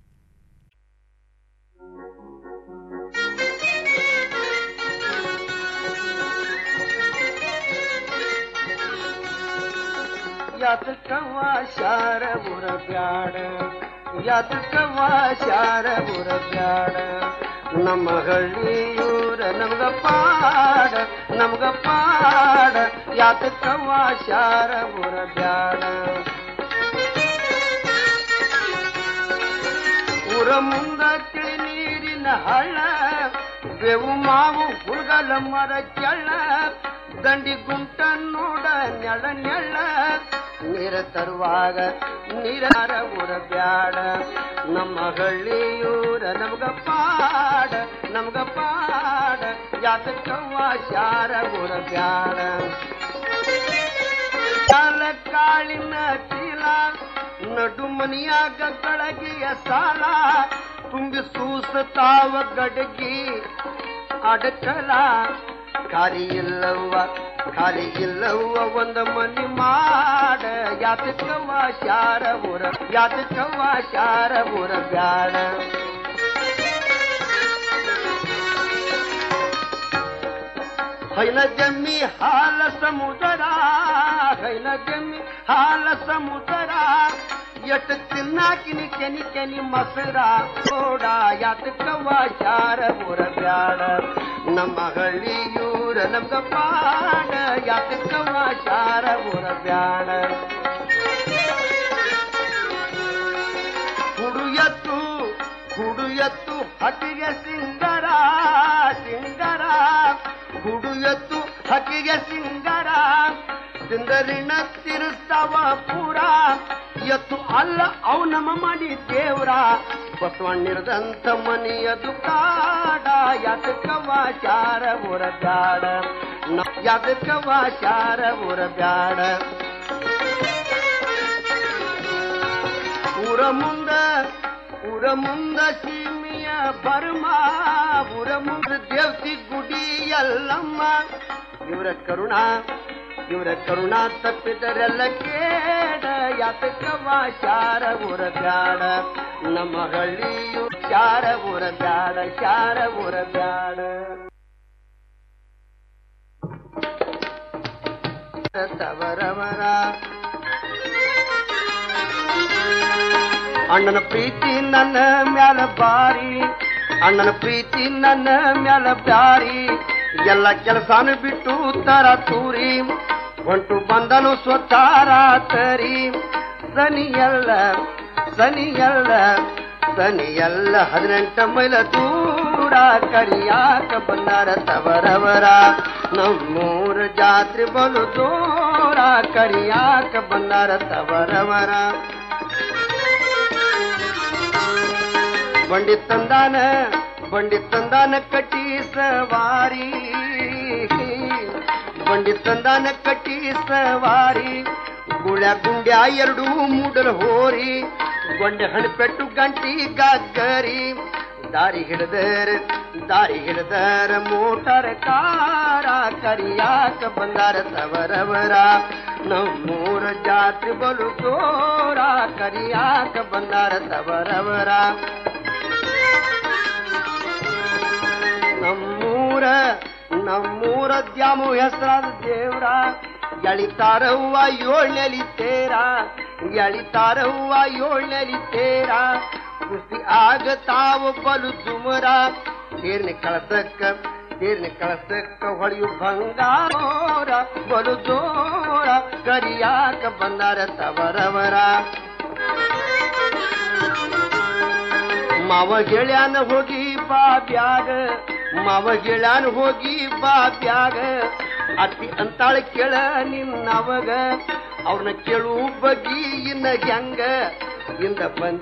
ಯಾತಕವ ಶಾರ ಬುರ ಬ್ಯಾಡ ಯಾತಕವ ಶಾರ ಬುರ ಬ್ಯಾಡ ನಮ್ಮ ಹಳ್ಳಿಯೂರ ನಮ್ಗ ಪಾಡ ನಮ್ಗ ಪಾಡ ಯಾತಕವ ಶಾರ ಬುರ ಬ್ಯಾಡ ಊರ ಮುಂದ ತಿಳಿ ನೀರಿನ ಹಳ್ಳ ಬೇವು ಮಾವು ಹುಡುಗಲ ಮರ ಕೆಳ್ಳ ದಂಡಿ ಗುಂಟ ನೋಡ ನೆಳ ನೆಳ್ಳ ನೀರ ತರುವಾಗ ನೀರಾರ ಊರ ಬ್ಯಾಡ ನಮ್ಮ ಹಳ್ಳಿಯೂರ ನಮ್ಗ ಪಾಡ ನಮ್ಗ ಪಾಡ ಯಾತಕವ್ವ ಶಾರ ಊರ ಬ್ಯಾಡ ಕಾಲ ಕಾಳಿನ ಚೀಲ ನಡು ಮನಿಯಾಗ ಕಳಗಿಯ ಸಾಲ ತುಂಬಿ ಸೂಸತಾವ ಗಡಗಿ ಅಡಕಲ ಖಾಲಿ ಇಲ್ಲವ್ವ ಖಾಲಿ ಇಲ್ಲವ್ವ ಒಂದ ಮನಿ ಮಾಡ ಯಾತಕವ್ವ ಶಾರ ಊರ ಯಾತಕವ್ವ ಶಾರ ಊರ ಬ್ಯಾಡ ಹೈನ ಜಮ್ಮಿ ಹಾಲ ಸಮುದರ ಹೈನ ಜಮ್ಮಿ ಹಾಲ ಸಮುದರ ಎಟ್ ತಿನ್ನಾಕಿನಿ ಕೆನಿ ಕೆನಿ ಮಸರ ಓಡ ಯಾತಕವ್ವ ಶಾರ ಊರ ಬ್ಯಾಡ ನಮ್ಮ ಹಳ್ಳಿಯೂರ ನಮ್ಗ ಪಾಡ ಯಾತಕವ್ವ ಶಾರ ಊರ ಬ್ಯಾಡ ಹುಡು ಎತ್ತು ಹುಡು ಎತ್ತು ಹಕ್ಕಿಗೆ ಸಿಂಗರ ಸಿಂಗರ ಹುಡು ಎತ್ತು ಹಕ್ಕಿಗೆ ಸಿಂಗರ ಸಿಂದರಿನ ತಿರುಸ್ತವ ಪೂರ ಎತ್ತು ಅಲ್ಲ ಅವು ನಮ್ಮ ಮನಿ ದೇವ್ರ ಬಸವಣ್ಣಿರದಂತ ಮನೆಯದು ಕಾಡ ಯಾತಕವ ಶಾರ ಊರ ಬ್ಯಾಡ ನ- ಯಾತಕವ ಶಾರ ಊರ ಬ್ಯಾಡ ಊರ ಮುಂದ ಊರ ಮುಂದ ಸೀಮಿಯ ಬರ್ಮ ಊರ ಮುಂದ ದೇವತಿ ಗುಡಿ ಎಲ್ಲಮ್ಮ ಇವರ ಕರುಣ ಇವರ ಕರುಣ ತಪ್ಪಿದರೆಲ್ಲ ಕೇಡ ಯಾತಕವ ಶಾರ ಊರ ಬ್ಯಾಡ ನಮ್ಮ ಹಳ್ಳಿಯು ಶಾರ ಊರ ಬ್ಯಾಡ ಶಾರ ಊರ ಬ್ಯಾಡ ತವರವರ ಅಣ್ಣನ ಪ್ರೀತಿ ನನ್ನ ಮ್ಯಾಲ ಬಾರಿ ಅಣ್ಣನ ಪ್ರೀತಿ ನನ್ನ ಮ್ಯಾಲ ಬ್ಯಾರಿ ಎಲ್ಲ ಕೆಲಸಾನು ಬಿಟ್ಟು ತರ ತೂರಿ ಹೊಂಟು ಬಂದನು ಸ್ವತಾರ ತರಿ ಸನಿಯಲ್ಲ ಸನಿಯಲ್ಲ ಸನಿಯಲ್ಲ ಹದಿನೆಂಟ ಮೈಲ ದೂರ ಕರಿಯಾಕ ಬಂದಾರ ತವರವರ ನಮ್ಮೂರ ಜಾತ್ರೆ ಬಲು ದೂರ ಕರಿಯಾಕ ಬಂದಾರ ತವರವರ ಬಂಡಿ ತಂದಾನ ಬಂಡಿ ತಂದಾನ ಕಟ್ಟಿ ಸವಾರಿ ಬಂಡಿ ತಂದಾನ ಕಟ್ಟಿ ಸವಾರಿ ಗುಳ್ಯ ಗುಂಡ್ಯ ಎರಡು ಮೂಡಲ್ ಹೋರಿ ಗೊಂಡೆ ಹಣಪೆಟ್ಟು ಗಂಟಿ ಗಗ್ಗರಿ ದಾರಿ ಹಿಡಿದರ ದಾರಿ ಹಿಡಿದರ ಮೋಟರ್ ಕಾರ ಕರಿಯಾಕ ಬಂದಾರ ತವರವರ ನಮ್ಮೂರ ಜಾತ್ರೆ ಬಲು ತೋರ ಕರಿಯಾಕ ಬಂದಾರ ತವರವರ ನಮ್ಮೂರ ನಮ್ಮೂರ ದ್ಯಾಮು ಹೆಸರಾದ ದೇವ್ರ ಎಳಿತಾರವ್ವ ಏಳ್ನೆಲಿ ತೇರ ಎಳಿತಾರವ್ವ ಏಳ್ನೆಲಿ ತೇರ ಕುಸ್ತಿ ಆಗತಾವ ಬಲು ದುಮರ ತೇರ್ನಿ ಕಳಸಕ್ಕ ತೇರ್ನಿ ಕಳಸಕ್ಕ ಹೊಳೆಯು ಬಂಗಾರ ಬಲು ಜೋರ ಕರಿಯಾಕ ಬಂದಾರ ತವರವರ ಮಾವ ಗೆಳ್ಯಾನ ಹೋಗಿ ಬಾ ಬ್ಯಾಗ ಮಾವ ಗೆಳ್ಯಾನ ಹೋಗಿ ಬಾ ಬ್ಯಾಗ ಅತ್ತಿ ಅಂತಾಳ ಕೇಳ ನಿನ್ನವಗ ಅವ್ರನ್ನ ಕೇಳು ಬಗ್ಗಿ ಇನ್ನ ಹೆಂಗ ಇಂದ ಬಂದ